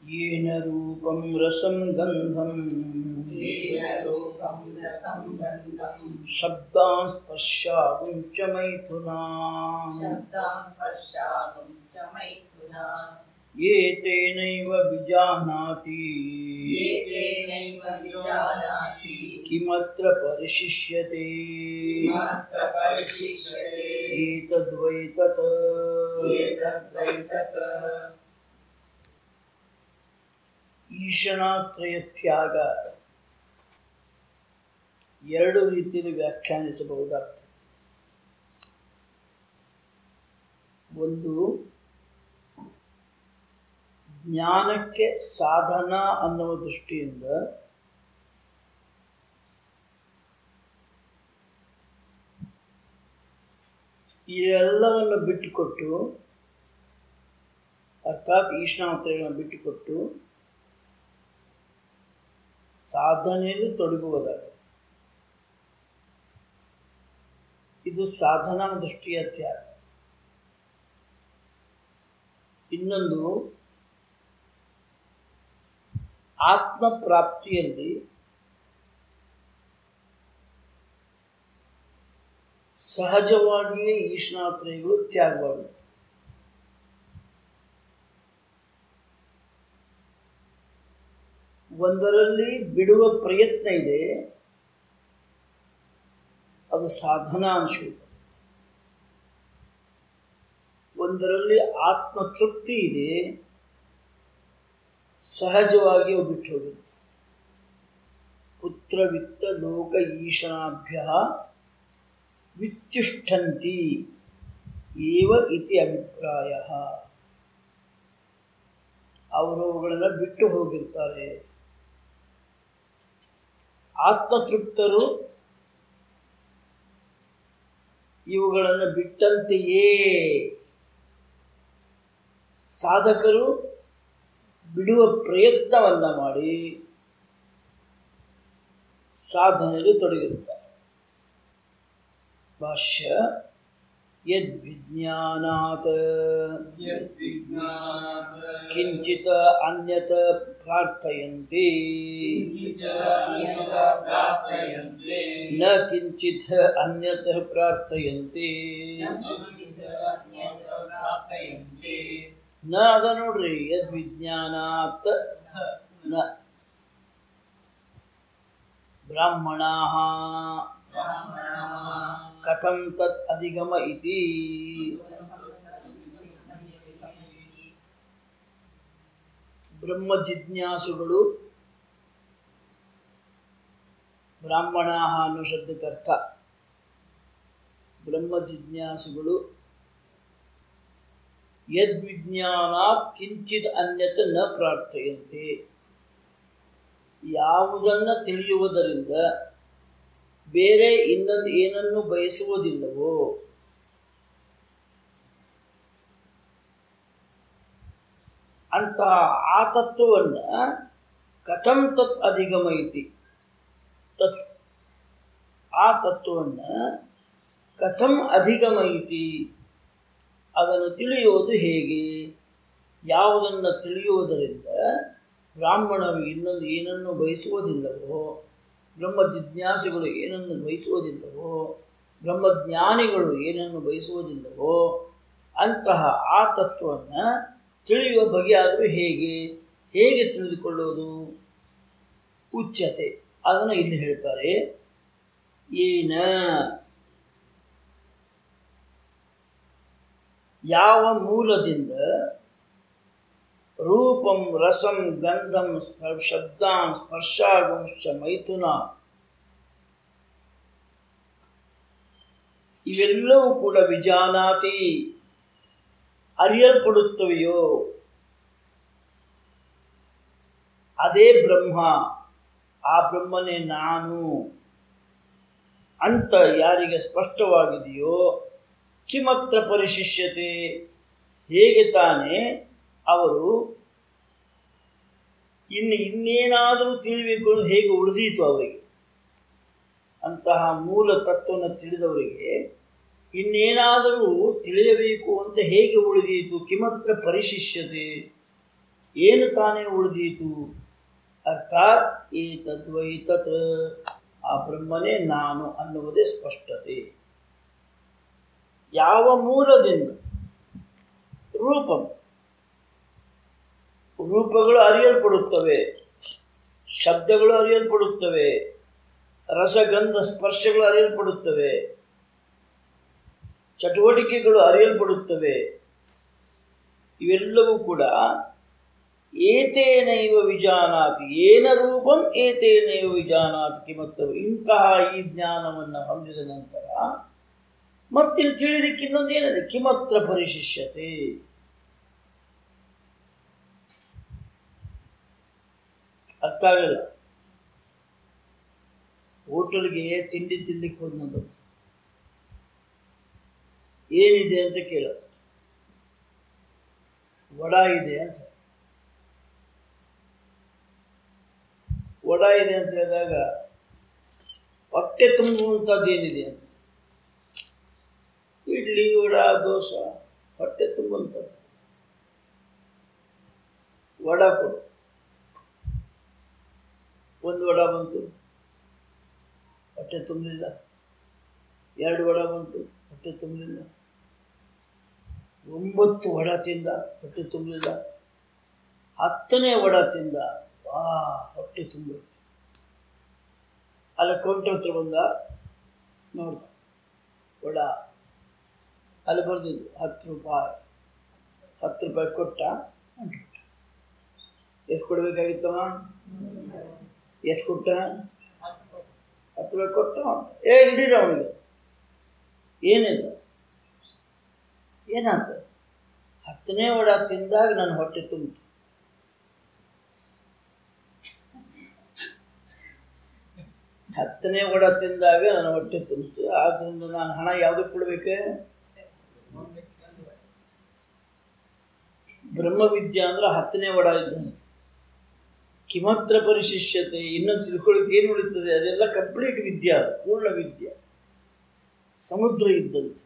येन रूपं रसं गन्धं रूपं रसं गन्धं शब्दान् स्पर्शागुञ्च मैथुना शब्दां स्पर्शागुंश्च मैथुना ये तेनैव विजानाति ये तेनैव विजानाति किमत्र परिशिष्यते किमत्र परिशिष्यते एतद्वै तत् एतद्वै तत् ಈಶನಾತ್ರಯ ತ್ಯಾಗ ಎರಡು ರೀತಿಯಲ್ಲಿ ವ್ಯಾಖ್ಯಾನಿಸಬಹುದಾಗ್ತದೆ ಒಂದು ಜ್ಞಾನಕ್ಕೆ ಸಾಧನ ಅನ್ನುವ ದೃಷ್ಟಿಯಿಂದ ಇವೆಲ್ಲವನ್ನು ಬಿಟ್ಟುಕೊಟ್ಟು ಅರ್ಥಾತ್ ಈಶನಾತ್ರಯಗಳನ್ನು ಬಿಟ್ಟುಕೊಟ್ಟು ಸಾಧನೆಯಲ್ಲಿ ತೊಡಗುವುದಾಗಿದೆ ಇದು ಸಾಧನಾ ದೃಷ್ಟಿಯ ತ್ಯಾಗ ಇನ್ನೊಂದು ಆತ್ಮ ಪ್ರಾಪ್ತಿಯಲ್ಲಿ ಸಹಜವಾಗಿಯೇ ಈಶ್ವರಾತ್ರಯಗಳು ತ್ಯಾಗವಾಗುತ್ತವೆ ಒಂದರಲ್ಲಿ ಬಿಡುವ ಪ್ರಯತ್ನ ಇದೆ ಅದು ಸಾಧನಾ ಅನಿಸುತ್ತದೆ ಒಂದರಲ್ಲಿ ಆತ್ಮತೃಪ್ತಿ ಇದೆ ಸಹಜವಾಗಿ ಅವು ಬಿಟ್ಟು ಹೋಗುತ್ತೆ ಪುತ್ರ ವಿತ್ತ ಲೋಕ ಈಶನಾಭ್ಯ ವಿತ್ಯುಷ್ಠಂತಿ ಏವ ಇತಿ ಅಭಿಪ್ರಾಯ ಅವರು ಅವುಗಳನ್ನು ಬಿಟ್ಟು ಹೋಗಿರ್ತಾರೆ ಆತ್ಮತೃಪ್ತರು ಇವುಗಳನ್ನು ಬಿಟ್ಟಂತೆಯೇ ಸಾಧಕರು ಬಿಡುವ ಪ್ರಯತ್ನವನ್ನ ಮಾಡಿ ಸಾಧನೆಯಲ್ಲಿ ತೊಡಗಿರುತ್ತಾರೆ ಭಾಷ್ಯ ಯದ್ವಿಜ್ಞಾನಾತ್ यद्विज्ञानात् ಕಿಂಚಿತ್ ಅನ್ಯತ್ ಪ್ರಾರ್ಥಯಂತಿ किञ्चिदन्यथा प्रार्थयन्ते ನ ಕಿಂಚಿತ್ ಅನ್ಯತ್ ಪ್ರಾರ್ಥಯಂತಿ न किञ्चिदन्यथा प्रार्थयन्ते ನ ಅದ ನೋಡ್ರಿ ಯದ್ ವಿಜ್ಞಾನಾತ್ ನ ಬ್ರಾಹ್ಮಣಾ ब्राह्मणाः ಕಥಂ ತತ್ ಅಧಿಗಮ ಇತಿ ಬ್ರಹ್ಮ ಜಿಜ್ಞಾಸುಗಳು ಬ್ರಾಹ್ಮಣಾ ಅನ್ನೋ ಶಬ್ದಕ್ಕರ್ಥ ಬ್ರಹ್ಮ ಜಿಜ್ಞಾಸುಗಳು ಯದ್ವಿಜ್ಞಾನಾತ್ ಕಿಂಚಿತ್ ಅನ್ಯತ ನ ಪ್ರಾರ್ಥಯಂತೆ ಯಾವುದನ್ನು ತಿಳಿಯುವುದರಿಂದ ಬೇರೆ ಇನ್ನೊಂದು ಏನನ್ನು ಬಯಸುವುದಿಲ್ಲವೋ ಅಂತಹ ಆ ತತ್ವವನ್ನು ಕಥಂ ತತ್ ಅಧಿಗಮಯಿತಿ ತತ್ ಆ ತತ್ವವನ್ನು ಕಥಂ ಅಧಿಗಮಯಿತಿ ಅದನ್ನು ತಿಳಿಯುವುದು ಹೇಗೆ ಯಾವುದನ್ನು ತಿಳಿಯುವುದರಿಂದ ಬ್ರಾಹ್ಮಣರು ಇನ್ನೊಂದು ಏನನ್ನು ಬಯಸುವುದಿಲ್ಲವೋ ಬ್ರಹ್ಮ ಜಿಜ್ಞಾಸುಗಳು ಏನನ್ನು ಬಯಸುವುದಿಲ್ಲವೋ ಬ್ರಹ್ಮಜ್ಞಾನಿಗಳು ಏನನ್ನು ಬಯಸುವುದಿಲ್ಲವೋ ಅಂತಹ ಆ ತತ್ವವನ್ನು ತಿಳಿಯುವ ಬಗೆಯಾದರೂ ಹೇಗೆ ಹೇಗೆ ತಿಳಿದುಕೊಳ್ಳುವುದು ಉಚ್ಯತೆ ಅದನ್ನು ಇಲ್ಲಿ ಹೇಳ್ತಾರೆ ಏನ ಯಾವ ಮೂಲದಿಂದ ರೂಪಂ ರಸಂ ಗಂಧಂ ಸ್ಪ- ಶಬ್ದಾನ್ ಸ್ಪರ್ಶಾಗುಂಶ್ಚ ಮೈಥುನ ಇವೆಲ್ಲವೂ ಕೂಡ ವಿಜಾನಾತಿ ಅರಿಯಲ್ಪಡುತ್ತವೆಯೋ ಅದೇ ಬ್ರಹ್ಮ ಆ ಬ್ರಹ್ಮನೇ ನಾನು ಅಂತ ಯಾರಿಗೆ ಸ್ಪಷ್ಟವಾಗಿದೆಯೋ ಕಿಮತ್ರ ಪರಿಶಿಷ್ಯತೆ ಹೇಗೆ ತಾನೇ ಅವರು ಇನ್ನು ಇನ್ನೇನಾದರೂ ತಿಳಿಬೇಕು ಅನ್ನೋದು ಹೇಗೆ ಉಳಿದೀತು ಅವರಿಗೆ ಅಂತಹ ಮೂಲ ತತ್ವವನ್ನು ತಿಳಿದವರಿಗೆ ಇನ್ನೇನಾದರೂ ತಿಳಿಯಬೇಕು ಅಂತ ಹೇಗೆ ಉಳಿದೀತು ಕಿಮತ್ರ ಪರಿಶಿಷ್ಯತೆ ಏನು ತಾನೇ ಉಳಿದೀತು ಅರ್ಥಾತ್ ಏತದ್ವೈತತ್ ಆ ಬ್ರಹ್ಮನೇ ನಾನು ಅನ್ನುವುದೇ ಸ್ಪಷ್ಟತೆ ಯಾವ ಮೂಲದಿಂದ ರೂಪಂ ರೂಪಗಳು ಅರಿಯಲ್ಪಡುತ್ತವೆ ಶಬ್ದಗಳು ಅರಿಯಲ್ಪಡುತ್ತವೆ ರಸಗಂಧ ಸ್ಪರ್ಶಗಳು ಅರಿಯಲ್ಪಡುತ್ತವೆ ಚಟುವಟಿಕೆಗಳು ಅರಿಯಲ್ಪಡುತ್ತವೆ ಇವೆಲ್ಲವೂ ಕೂಡ ಏತೇನೈವ ವಿಜಾನಾತಿ ಏನ ರೂಪಂ ಏತೇನೈವ ವಿಜಾನಾತಿ ಕಿಮತ್ತ ಇಂತಹ ಈ ಜ್ಞಾನವನ್ನು ಹೊಂದಿದ ನಂತರ ಮತ್ತಿಲ್ಲಿ ತಿಳಿಲಿಕ್ಕೆ ಇನ್ನೊಂದು ಏನಿದೆ ಕಿಮತ್ರ ಪರಿಶಿಷ್ಯತೆ ಅರ್ಥ ಆಗಲಿಲ್ಲ ಹೋಟೆಲ್ಗೆ ತಿಂಡಿ ತಿನ್ಲಿಕ್ಕೆ ಹೋದ್ನದು ಏನಿದೆ ಅಂತ ಕೇಳ ವಡ ಇದೆ ಅಂತ ವಡ ಇದೆ ಅಂತ ಹೇಳಿದಾಗ ಹೊಟ್ಟೆ ತುಂಬುವಂಥದ್ದು ಏನಿದೆ ಅಂತ ಇಡ್ಲಿ ವಡ ದೋಸೆ ಹೊಟ್ಟೆ ತುಂಬುವಂಥದ್ದು ವಡ ಕೊಡು ಒಂದು ವಡ ಬಂತು ಹೊಟ್ಟೆ ತುಂಬಲಿಲ್ಲ ಎರಡು ವಡ ಬಂತು ಹೊಟ್ಟೆ ತುಂಬಲಿಲ್ಲ ಒಂಬತ್ತು ವಡ ತಿಂದ ಹೊಟ್ಟೆ ತುಂಬಲಿಲ್ಲ ಹತ್ತನೇ ವಡ ತಿಂದ ವಾ ಹೊಟ್ಟೆ ತುಂಬಿತ್ತು ಅಲ್ಲಿ ಕೌಂಟರ್ ಹತ್ರ ಬಂದ ನೋಡ್ದ ವಡ ಅಲ್ಲಿ ಬರ್ದಿದ್ದು ಹತ್ತು ರೂಪಾಯಿ ಹತ್ತು ರೂಪಾಯಿ ಕೊಟ್ಟ ಹೊಂಟ್ಬಿಟ್ಟ ಎಷ್ಟು ಕೊಡ್ಬೇಕಾಗಿತ್ತವ ಎಷ್ಟು ಕೊಟ್ಟ ಹತ್ತು ರೂಪಾಯಿ ಕೊಟ್ಟ ಹೊಂಟ. ಏ ಹಿಡೀರ ಅವನಿಗೆ ಏನಿದು ಏನಾತ ಹತ್ತನೇ ವಡ ತಿಂದಾಗ ನನ್ನ ಹೊಟ್ಟೆ ತುಂಬಿತು ಹತ್ತನೇ ವಡ ತಿಂದಾಗ ನನ್ನ ಹೊಟ್ಟೆ ತುಂಬಿತು ಆದ್ದರಿಂದ ನಾನು ಹಣ ಯಾವುದಕ್ಕೆ ಕೊಡ್ಬೇಕು ಬ್ರಹ್ಮವಿದ್ಯಾ ಅಂದ್ರೆ ಹತ್ತನೇ ವಡ ಇದ್ದಾನೆ ಕಿಮತ್ರ ಪರಿಶಿಷ್ಯತೆ ಇನ್ನು ತಿಳ್ಕೊಳ್ಳಿಕ್ಕೆ ಏನು ಉಳಿತದೆ ಅದೆಲ್ಲ ಕಂಪ್ಲೀಟ್ ವಿದ್ಯೆ ಅದು ಪೂರ್ಣ ವಿದ್ಯೆ ಸಮುದ್ರ ಇದ್ದಂತೆ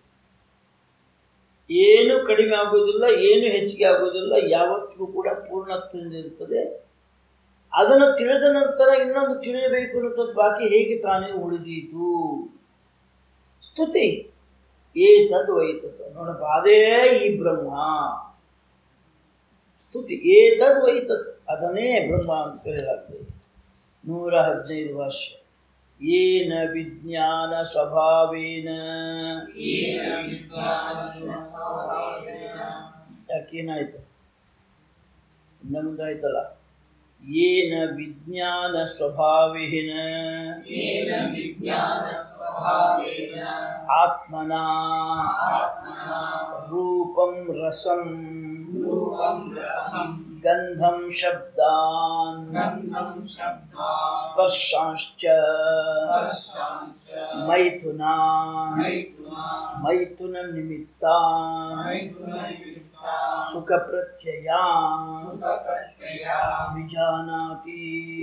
ಏನು ಕಡಿಮೆ ಆಗೋದಿಲ್ಲ ಏನು ಹೆಚ್ಚಿಗೆ ಆಗೋದಿಲ್ಲ ಯಾವತ್ತಿಗೂ ಕೂಡ ಪೂರ್ಣತ್ವದಿಂದ ಇರ್ತದೆ ಅದನ್ನು ತಿಳಿದ ನಂತರ ಇನ್ನೊಂದು ತಿಳಿಯಬೇಕು ಅನ್ನೋದು ಬಾಕಿ ಹೇಗೆ ತಾನೇ ಉಳಿದೀತು ಸ್ತುತಿ ಏತದ್ ವೈತತ್ ನೋಡಪ್ಪ ಅದೇ ಈ ಬ್ರಹ್ಮ ಸ್ತುತಿ ಏತದ್ ವೈತತ್ ಅದನ್ನೇ ಬ್ರಹ್ಮ ಅಂತ ಕರೆಯಲಾಗ್ತದೆ ನೂರ ಹದಿನೈದು ಭಾಷ್ಯ ಏನ ವಿಜ್ಞಾನ ಸ್ವಭಾವೇನ ಯಾಕೇನಾಯ್ತು ಇನ್ನ ಮುಂದಾಯ್ತಲ್ಲ ಏನ ವಿಜ್ಞಾನ ಸ್ವಭಾವೇನ ಆತ್ಮನ ರೂಪಂ ರಸಂ ಗಂಧಂ ಶಬ್ದಾನ್ ಸ್ಪರ್ಶಾಂಶ್ಚ ಮೈಥುನಾ ಮೈಥುನ ನಿಮಿತ್ತ ಸುಖ ಪ್ರತ್ಯಯ ವಿಜಾನಾತಿ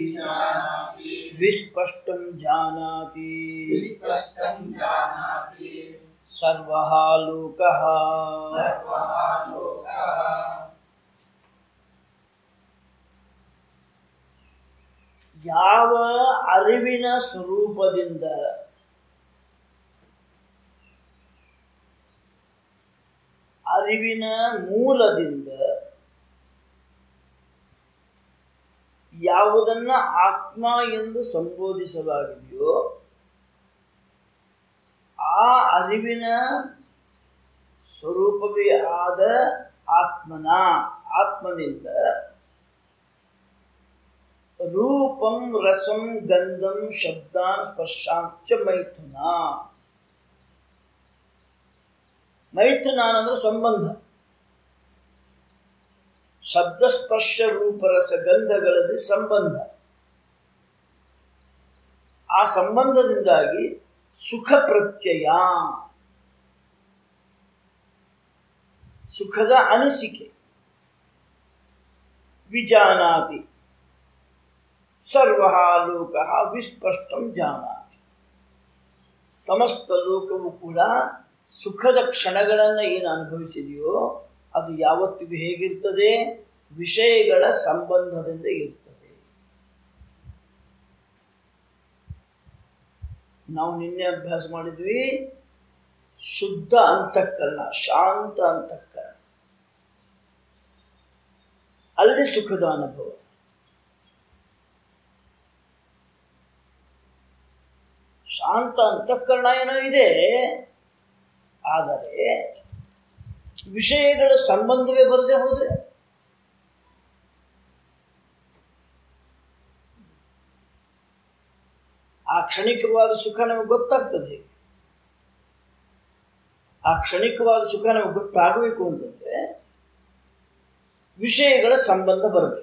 ವಿಸ್ಪಷ್ಟಂ ಜಾನಾತಿ ಸರ್ವಃ ಲೋಕಃ ಯಾವ ಅರಿವಿನ ಸ್ವರೂಪದಿಂದ ಅರಿವಿನ ಮೂಲದಿಂದ ಯಾವುದನ್ನ ಆತ್ಮ ಎಂದು ಸಂಬೋಧಿಸಲಾಗಿದೆಯೋ ಆ ಅರಿವಿನ ಸ್ವರೂಪವೇ ಆದ ಆತ್ಮನ ಆತ್ಮನಿಂದ ರೂಪಂ ರಸಂ ಗಂಧಂ ಶಬ್ದಾನ್ ಸ್ಪರ್ಶಾಂಚ ಮೈಥುನ ಮೈಥುನ ಅಂದ್ರೆ ಸಂಬಂಧ ಶಬ್ದ ಸ್ಪರ್ಶ ರೂಪರಸ ಗಂಧಗಳಲ್ಲಿ ಸಂಬಂಧ ಆ ಸಂಬಂಧದಿಂದಾಗಿ ಸುಖ ಪ್ರತ್ಯಯ ಸುಖದ ಅನಿಸಿಕೆ ವಿಜಾನಾತಿ ಸರ್ವ ಲೋಕ ವಿಸ್ಪಷ್ಟಂ ಜಾನಾತಿ ಸಮಸ್ತ ಲೋಕವು ಕೂಡ ಸುಖದ ಕ್ಷಣಗಳನ್ನು ಏನು ಅನುಭವಿಸಿದೆಯೋ ಅದು ಯಾವತ್ತಿಗೂ ಹೇಗಿರ್ತದೆ ವಿಷಯಗಳ ಸಂಬಂಧದಿಂದ ಇರ್ತದೆ ನಾವು ನಿನ್ನೆ ಅಭ್ಯಾಸ ಮಾಡಿದ್ವಿ ಶುದ್ಧ ಅಂತಃಕರಣ ಶಾಂತ ಅಂತಃಕರಣ ಅಲ್ಲಿ ಸುಖದ ಅನುಭವ ಶಾಂತ ಅಂತಃಕರಣ ಏನೋ ಇದೆ ಆದರೆ ವಿಷಯಗಳ ಸಂಬಂಧವೇ ಬರದೆ ಹೋದ್ರೆ ಆ ಕ್ಷಣಿಕವಾದ ಸುಖ ನಮಗೆ ಗೊತ್ತಾಗ್ತದೆ ಹೇಗೆ ಆ ಕ್ಷಣಿಕವಾದ ಸುಖ ನಮಗೆ ಗೊತ್ತಾಗಬೇಕು ಅಂತಂದ್ರೆ ವಿಷಯಗಳ ಸಂಬಂಧ ಬರಬೇಕು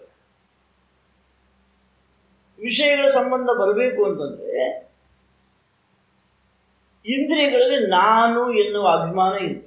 ವಿಷಯಗಳ ಸಂಬಂಧ ಬರಬೇಕು ಅಂತಂದ್ರೆ ಇಂದ್ರಿಯಗಳಲ್ಲಿ ನಾನು ಎನ್ನುವ ಅಭಿಮಾನ ಇರಬೇಕು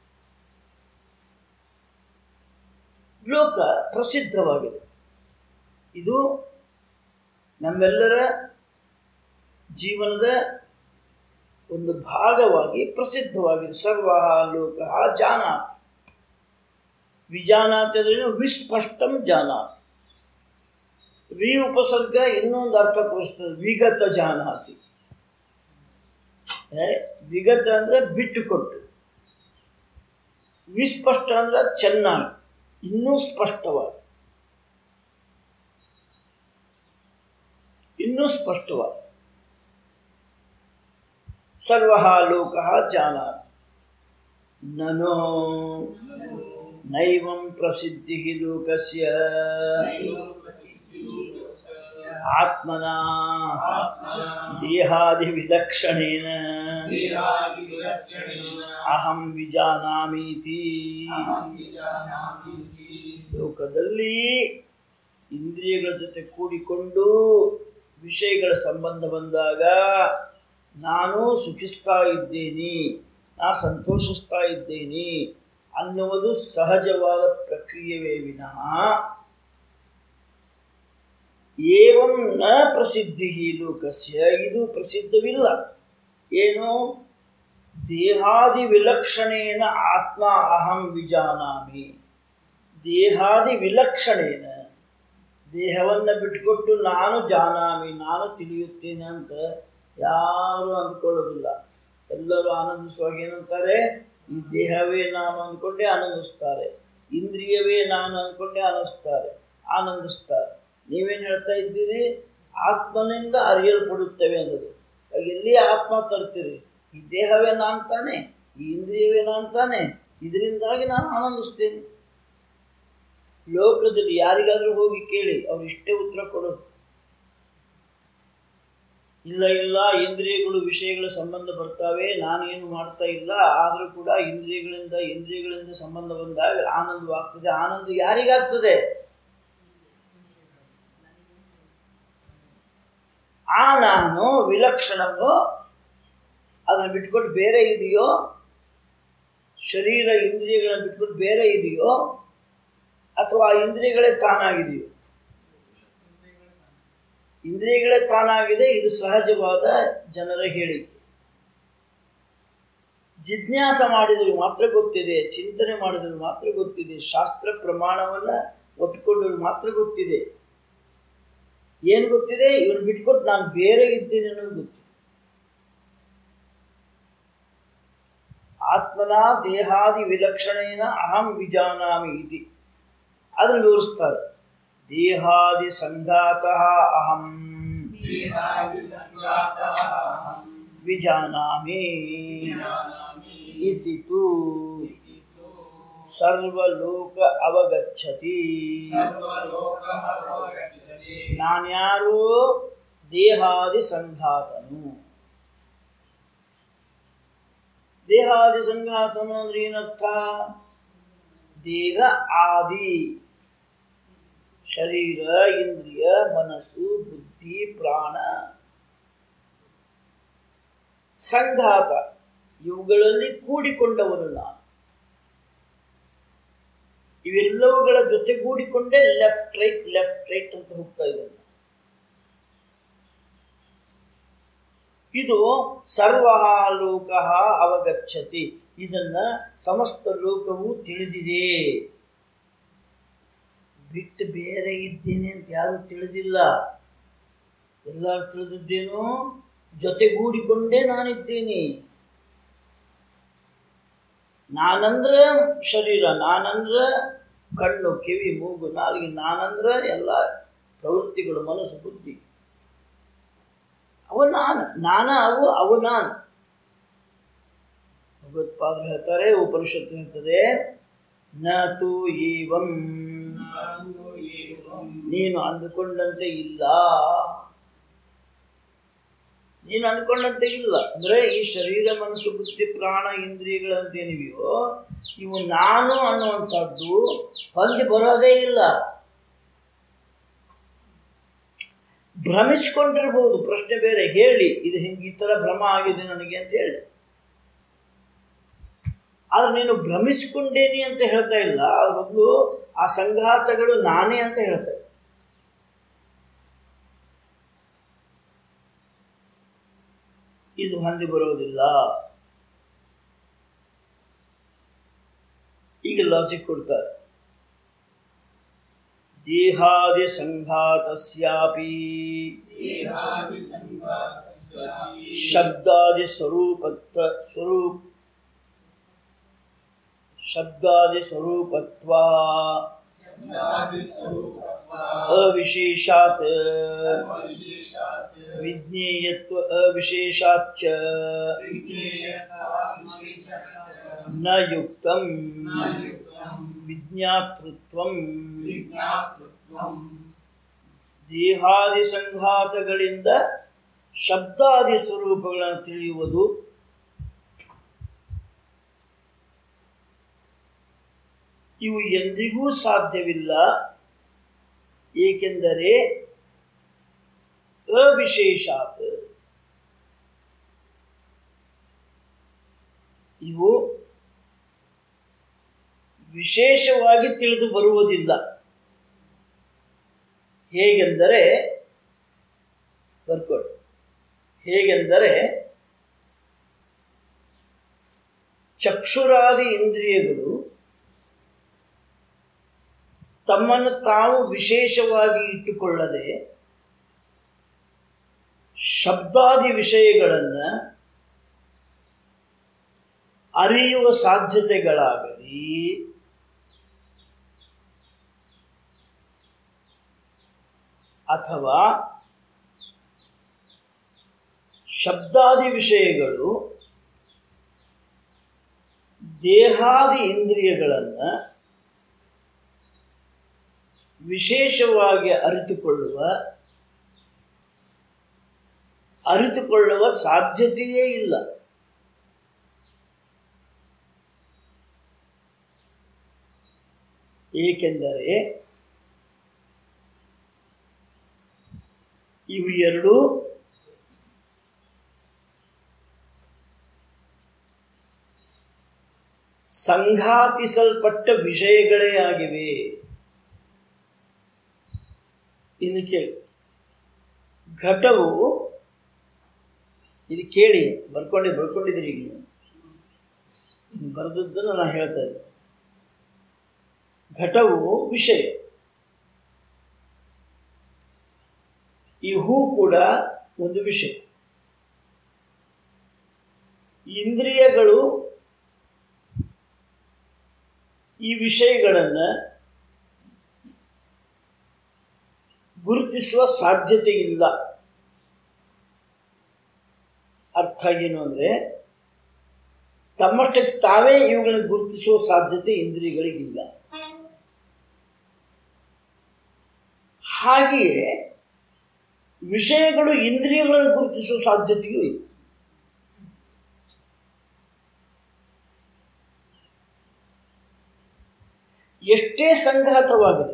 ಲೋಕ ಪ್ರಸಿದ್ಧವಾಗಿದೆ ಇದು ನಮ್ಮೆಲ್ಲರ ಜೀವನದ ಒಂದು ಭಾಗವಾಗಿ ಪ್ರಸಿದ್ಧವಾಗಿದೆ ಸರ್ವ ಲೋಕ ಜಾನಾತಿ ವಿಜಾನಾತಿ ಅಂದ್ರೆ ವಿಸ್ಪಷ್ಟಂ ಜಾನಾತಿ ವಿ ಉಪಸರ್ಗ ಇನ್ನೊಂದು ಅರ್ಥ ತೋರಿಸ್ತದೆ ವಿಗತ ಜಾನಾತಿ ಏ, ವಿಗತ ಅಂದ್ರೆ ಬಿಟ್ಟು ಕೊಟ್ಟು ವಿಸ್ಪಷ್ಟ ಅಂದ್ರೆ ಚೆನ್ನಾಗಿ ಇನ್ನೂ ಸ್ಪಷ್ಟವಾಗಿ ಇನ್ನೂ ಸ್ಪಷ್ಟವಾಗಿ ಸರ್ವ ಲೋಕ ಜಾನಾತಿ ನನೋ ನೈವಂ ಪ್ರಸಿದ್ಧಿ ಲೋಕಸ್ಯ ಆತ್ಮನ ದೇಹಾದಿ ವಿಲಕ್ಷಣೇನ ಅಹಂ ವಿಜಾನಾಮೀತಿ ಲೋಕದಲ್ಲಿ ಇಂದ್ರಿಯಗಳ ಜೊತೆ ಕೂಡಿಕೊಂಡು ವಿಷಯಗಳ ಸಂಬಂಧ ಬಂದಾಗ ನಾನು ಸುಖಿಸ್ತಾ ಇದ್ದೇನೆ ನಾ ಸಂತೋಷಿಸ್ತಾ ಇದ್ದೇನೆ ಅನ್ನುವುದು ಸಹಜವಾದ ಪ್ರಕ್ರಿಯೆವೇ ವಿನಃ ಏವಂ ನ ಪ್ರಸಿದ್ಧಿ ಲೋಕಸ್ಯ ಇದು ಪ್ರಸಿದ್ಧವಿಲ್ಲ ಏನು ದೇಹಾದಿ ವಿಲಕ್ಷಣೇನ ಆತ್ಮ ಅಹಂ ವಿಜಾನಾಮಿ ದೇಹಾದಿ ವಿಲಕ್ಷಣೇನ ದೇಹವನ್ನು ಬಿಟ್ಟುಕೊಟ್ಟು ನಾನು ಜಾನಾಮಿ ನಾನು ತಿಳಿಯುತ್ತೇನೆ ಅಂತ ಯಾರು ಅಂದ್ಕೊಳ್ಳೋದಿಲ್ಲ ಎಲ್ಲರೂ ಆನಂದಿಸುವಾಗ ಏನಂತಾರೆ ಈ ದೇಹವೇ ನಾನು ಅಂದ್ಕೊಂಡೇ ಆನಂದಿಸ್ತಾರೆ ಇಂದ್ರಿಯವೇ ನಾನು ಅಂದ್ಕೊಂಡೇ ಆನಂದಿಸ್ತಾರೆ ಆನಂದಿಸ್ತಾರೆ ನೀವೇನು ಹೇಳ್ತಾ ಇದ್ದೀರಿ ಆತ್ಮನಿಂದ ಅರಿಯಲ್ಪಡುತ್ತವೆ ಅನ್ನೋದು ಆಗ ಎಲ್ಲಿ ಆತ್ಮ ತರ್ತೀರಿ ಈ ದೇಹವೇ ನಾನು ತಾನೆ ಈ ಇಂದ್ರಿಯವೇ ನಾನು ತಾನೆ ಇದರಿಂದಾಗಿ ನಾನು ಆನಂದಿಸ್ತೇನೆ ಲೋಕದಲ್ಲಿ ಯಾರಿಗಾದರೂ ಹೋಗಿ ಕೇಳಿ ಅವ್ರು ಇಷ್ಟೇ ಉತ್ತರ ಕೊಡೋದು ಇಲ್ಲ ಇಲ್ಲ ಇಂದ್ರಿಯಗಳು ವಿಷಯಗಳ ಸಂಬಂಧ ಬರ್ತಾವೆ ನಾನೇನು ಮಾಡ್ತಾ ಇಲ್ಲ ಆದರೂ ಕೂಡ ಇಂದ್ರಿಯಗಳಿಂದ ಇಂದ್ರಿಯಗಳಿಂದ ಸಂಬಂಧ ಬಂದಾಗ ಆನಂದವಾಗ್ತದೆ ಆನಂದ ಯಾರಿಗಾಗ್ತದೆ ಆ ನಾನು ವಿಲಕ್ಷಣವೋ ಅದನ್ನು ಬಿಟ್ಕೊಟ್ಟು ಬೇರೆ ಇದೆಯೋ ಶರೀರ ಇಂದ್ರಿಯಗಳನ್ನ ಬಿಟ್ಕೊಟ್ಟು ಬೇರೆ ಇದೆಯೋ ಅಥವಾ ಆ ಇಂದ್ರಿಯಗಳೇ ತಾನಾಗಿದೆಯೋ ಇಂದ್ರಿಯಗಳೇ ತಾನಾಗಿದೆ ಇದು ಸಹಜವಾದ ಜನರ ಹೇಳಿಕೆ ಜಿಜ್ಞಾಸ ಮಾಡಿದರೆ ಮಾತ್ರ ಗೊತ್ತಿದೆ ಚಿಂತನೆ ಮಾಡಿದರೆ ಮಾತ್ರ ಗೊತ್ತಿದೆ ಶಾಸ್ತ್ರ ಪ್ರಮಾಣವನ್ನು ಒಪ್ಪಿಕೊಂಡರು ಮಾತ್ರ ಗೊತ್ತಿದೆ ಏನು ಗೊತ್ತಿದೆ ಇವನು ಬಿಟ್ಕೊಟ್ಟು ನಾನು ಬೇರೆ ಇದ್ದೇನೆ ಅನ್ನೋದು ಗೊತ್ತಿದೆ ಆತ್ಮನ ದೇಹಾದಿ ವಿಲಕ್ಷಣೇನ ಅಹಂ ವಿಜಾನಾಮಿ ಇತಿ ಅದನ್ನು ವಿವರಿಸ್ತಾರೆ ದೇಹಾದಿ ಸಂಘಾತ ಅಹಂ ವಿಜಾನಾಮಿ ಇತಿ ತು ಸರ್ವಲೋಕ ಅವಗಚ್ಚತಿ ನಾನ್ಯಾರು ದೇಹಾದಿ ಸಂಘಾತನು ದೇಹಾದಿ ಸಂಘಾತನು ಅಂದ್ರೆ ಏನರ್ಥ ದೇಹ ಆದಿ ಶರೀರ ಇಂದ್ರಿಯ ಮನಸ್ಸು ಬುದ್ಧಿ ಪ್ರಾಣ ಸಂಘಾತ ಇವುಗಳಲ್ಲಿ ಕೂಡಿಕೊಂಡವನು ನಾನು ಇವೆಲ್ಲವುಗಳ ಜೊತೆಗೂಡಿಕೊಂಡೇ ಲೆಫ್ಟ್ ರೈಟ್ ಲೆಫ್ಟ್ ರೈಟ್ ಅಂತ ಹೋಗ್ತಾ ಇದ್ದಾನೆ ಇದು ಸರ್ವ ಲೋಕ ಅವಗಚ್ಚತಿ ಇದನ್ನ ಸಮಸ್ತ ಲೋಕವು ತಿಳಿದಿದೆ ಬಿಟ್ಟು ಬೇರೆ ಇದ್ದೇನೆ ಅಂತ ಯಾರೂ ತಿಳಿದಿಲ್ಲ ಎಲ್ಲರೂ ತಿಳಿದಿದ್ದೇನು ಜೊತೆಗೂಡಿಕೊಂಡೇ ನಾನಿದ್ದೇನೆ ನಾನಂದ್ರೆ ಶರೀರ ನಾನಂದ್ರೆ ಕಣ್ಣು ಕಿವಿ ಮೂಗು ನಾಲಿಗೆ ನಾನಂದ್ರೆ ಎಲ್ಲ ಪ್ರವೃತ್ತಿಗಳು ಮನಸ್ಸು ಬುದ್ಧಿ ಅವು ನಾನು ನಾನ ಅವು ಅವು ನಾನು ಭಗವತ್ಪಾದರು ಹೇಳ್ತಾರೆ ಉಪನಿಷತ್ತು ಹೇಳ್ತದೆ ನ ತು ಏವಂ ನಾನು ಏವಂ ನೀನು ಅಂದುಕೊಂಡಂತೆ ಇಲ್ಲ ನೀನು ಅಂದ್ಕೊಂಡಂತೆ ಇಲ್ಲ ಅಂದ್ರೆ ಈ ಶರೀರ ಮನಸ್ಸು ಬುದ್ಧಿ ಪ್ರಾಣ ಇಂದ್ರಿಯಗಳಂತೇನಿವೆಯೋ ಇವು ನಾನು ಅನ್ನುವಂಥದ್ದು ಹೊಂದಿ ಬರೋದೇ ಇಲ್ಲ ಭ್ರಮಿಸ್ಕೊಂಡಿರ್ಬೋದು ಪ್ರಶ್ನೆ ಬೇರೆ ಹೇಳಿ ಇದು ಹಿಂಗೆ ಈ ಥರ ಭ್ರಮ ಆಗಿದೆ ನನಗೆ ಅಂತ ಹೇಳಿ ಆದ್ರೆ ನೀನು ಭ್ರಮಿಸ್ಕೊಂಡೇನಿ ಅಂತ ಹೇಳ್ತಾ ಇಲ್ಲ ಅದ್ರ ಬದಲು ಆ ಸಂಘಾತಗಳು ನಾನೇ ಅಂತ ಹೇಳ್ತಾ ಇದ್ದೆ ಇದು ಹೊಂದಿ ಬರೋದಿಲ್ಲ ಈಗ ಲಾಜಿಕ್ ಕೊಡ್ತಾರೆ ದೇಹಾದಿ ಸಂಘಾತಸ್ಯಾಪಿ ದೇಹಾದಿ ಸಂಘಾತಸ್ಯಾಪಿ ಶಬ್ದಾದಿ ಸ್ವರೂಪತ್ವ ಸ್ವರೂಪ ಶಬ್ದಾದಿ ಸ್ವರೂಪತ್ವ ಶಬ್ದಾದಿ ಸ್ವರೂಪತ್ವ ಅವಿಶೇಷಾತ್ ವಿಶೇಷಾತ್ ವಿಜ್ಞೇಯತ್ವ ಅವಿಶೇಷಾಚ್ಚ ವಿಜ್ಞೇಯತ್ವಾವಿಶೇಷಾತ್ ನ ಯುಕ್ತಂ ನ ಯುಕ್ತಂ ವಿಜ್ಞಾತೃತ್ವಂ ವಿಜ್ಞಾತೃತ್ವಂ ದೇಹಾದಿ ಸಂಘಾತಗಳಿಂದ ಶಬ್ದಾದಿ ಸ್ವರೂಪಗಳನ್ನು ತಿಳಿಯುವುದು ಇವು ಎಂದಿಗೂ ಸಾಧ್ಯವಿಲ್ಲ ಏಕೆಂದರೆ ಅವಿಶೇಷಾತ್ ಇವು ವಿಶೇಷವಾಗಿ ತಿಳಿದು ಬರುವುದಿಲ್ಲ ಹೇಗೆಂದರೆ ಬರ್ಕೊಳ್ಳಿ ಹೇಗೆಂದರೆ ಚಕ್ಷುರಾದಿ ಇಂದ್ರಿಯಗಳು ತಮ್ಮನ್ನು ತಾವು ವಿಶೇಷವಾಗಿ ಇಟ್ಟುಕೊಳ್ಳದೆ ಶಬ್ದಾದಿ ವಿಷಯಗಳನ್ನು ಅರಿಯುವ ಸಾಧ್ಯತೆಗಳಾಗಲಿ ಅಥವಾ ಶಬ್ದಾದಿ ವಿಷಯಗಳು ದೇಹಾದಿ ಇಂದ್ರಿಯಗಳನ್ನು ವಿಶೇಷವಾಗಿ ಅರಿತುಕೊಳ್ಳುವ ಅರಿತುಕೊಳ್ಳುವ ಸಾಧ್ಯತೆಯೇ ಇಲ್ಲ ಏಕೆಂದರೆ ಇವು ಎರಡು ಸಂಘಾತಿಸಲ್ಪಟ್ಟ ವಿಷಯಗಳೇ ಆಗಿವೆ ಇನ್ನು ಕೇಳಿ ಘಟವು ಇದು ಕೇಳಿ ಬರ್ಕೊಂಡಿ ಬರ್ಕೊಂಡಿದ್ದೀರಿ ಈಗ ನೀವು ನೀವು ಬರೆದದ್ದನ್ನು ನಾನು ಹೇಳ್ತಾ ಇದ್ದೆ ಘಟವು ವಿಷಯ ಈ ಹೂ ಕೂಡ ಒಂದು ವಿಷಯ ಇಂದ್ರಿಯಗಳು ಈ ವಿಷಯಗಳನ್ನು ಗುರುತಿಸುವ ಸಾಧ್ಯತೆ ಇಲ್ಲ ಅರ್ಥ ಏನು ಅಂದರೆ ತಮ್ಮಷ್ಟಕ್ಕೆ ತಾವೇ ಇವುಗಳನ್ನು ಗುರುತಿಸುವ ಸಾಧ್ಯತೆ ಇಂದ್ರಿಯಗಳಿಗಿಲ್ಲ ಹಾಗೆಯೇ ವಿಷಯಗಳು ಇಂದ್ರಿಯಗಳನ್ನು ಗುರುತಿಸುವ ಸಾಧ್ಯತೆಯೂ ಇಲ್ಲ ಎಷ್ಟೇ ಸಂಘಾತವಾಗಲಿ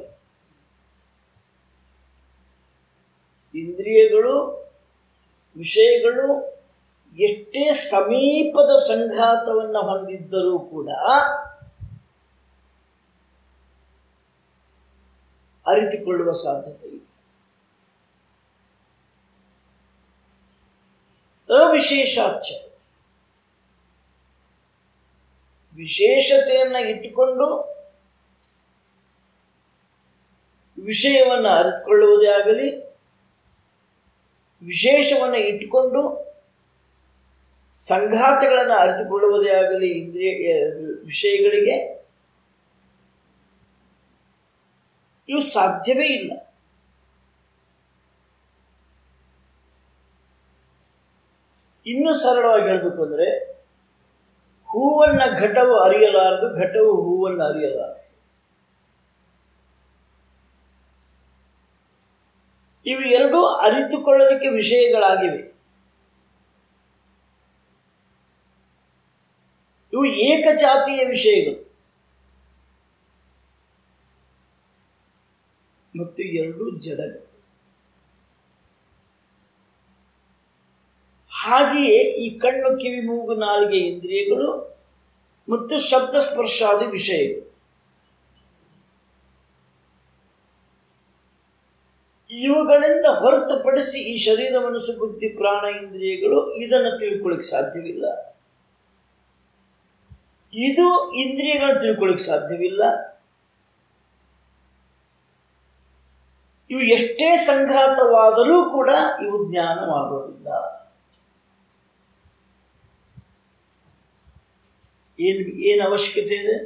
ಇಂದ್ರಿಯಗಳು ವಿಷಯಗಳು ಎಷ್ಟೇ ಸಮೀಪದ ಸಂಘಾತವನ್ನು ಹೊಂದಿದ್ದರೂ ಕೂಡ ಅರಿತುಕೊಳ್ಳುವ ಸಾಧ್ಯತೆ ಇದೆ ಅವಿಶೇಷಾಚ್ಛ ವಿಶೇಷತೆಯನ್ನು ಇಟ್ಟುಕೊಂಡು ವಿಷಯವನ್ನು ಅರಿತುಕೊಳ್ಳುವುದೇ ಆಗಲಿ ವಿಶೇಷವನ್ನು ಇಟ್ಟುಕೊಂಡು ಸಂಘಾತಗಳನ್ನು ಅರಿತುಕೊಳ್ಳುವುದೇ ಆಗಲಿ ಇಂದ್ರಿಯ ವಿಷಯಗಳಿಗೆ ಇವು ಸಾಧ್ಯವೇ ಇಲ್ಲ ಇನ್ನೂ ಸರಳವಾಗಿ ಹೇಳಬೇಕು ಅಂದರೆ ಹೂವನ್ನ ಘಟವು ಅರಿಯಲಾರದು ಘಟವು ಹೂವನ್ನು ಅರಿಯಲಾರದು ಇವು ಎರಡೂ ಅರಿತುಕೊಳ್ಳಲಿಕ್ಕೆ ವಿಷಯಗಳಾಗಿವೆ ಇವು ಏಕಜಾತಿಯ ವಿಷಯಗಳು ಮತ್ತು ಎರಡೂ ಜಡಗಳು ಹಾಗೆಯೇ ಈ ಕಣ್ಣು ಕಿವಿ ಮೂಗು ನಾಲಿಗೆ ಇಂದ್ರಿಯಗಳು ಮತ್ತು ಶಬ್ದ ಸ್ಪರ್ಶಾದಿ ವಿಷಯಗಳು ಇವುಗಳಿಂದ ಹೊರತುಪಡಿಸಿ ಈ ಶರೀರ ಮನಸ್ಸು ಬುದ್ಧಿ ಪ್ರಾಣ ಇಂದ್ರಿಯಗಳು ಇದನ್ನು ತಿಳ್ಕೊಳ್ಳಿಕ್ಕೆ ಸಾಧ್ಯವಿಲ್ಲ ಇದು ಇಂದ್ರಿಯಗಳನ್ನು ತಿಳ್ಕೊಳ್ಳಿಕ್ಕೆ ಸಾಧ್ಯವಿಲ್ಲ ಇವು ಎಷ್ಟೇ ಸಂಘಾತವಾದರೂ ಕೂಡ ಇವು ಜ್ಞಾನವಾಗೋದಿಲ್ಲ ಏನು ಏನು ಅವಶ್ಯಕತೆ ಇದೆ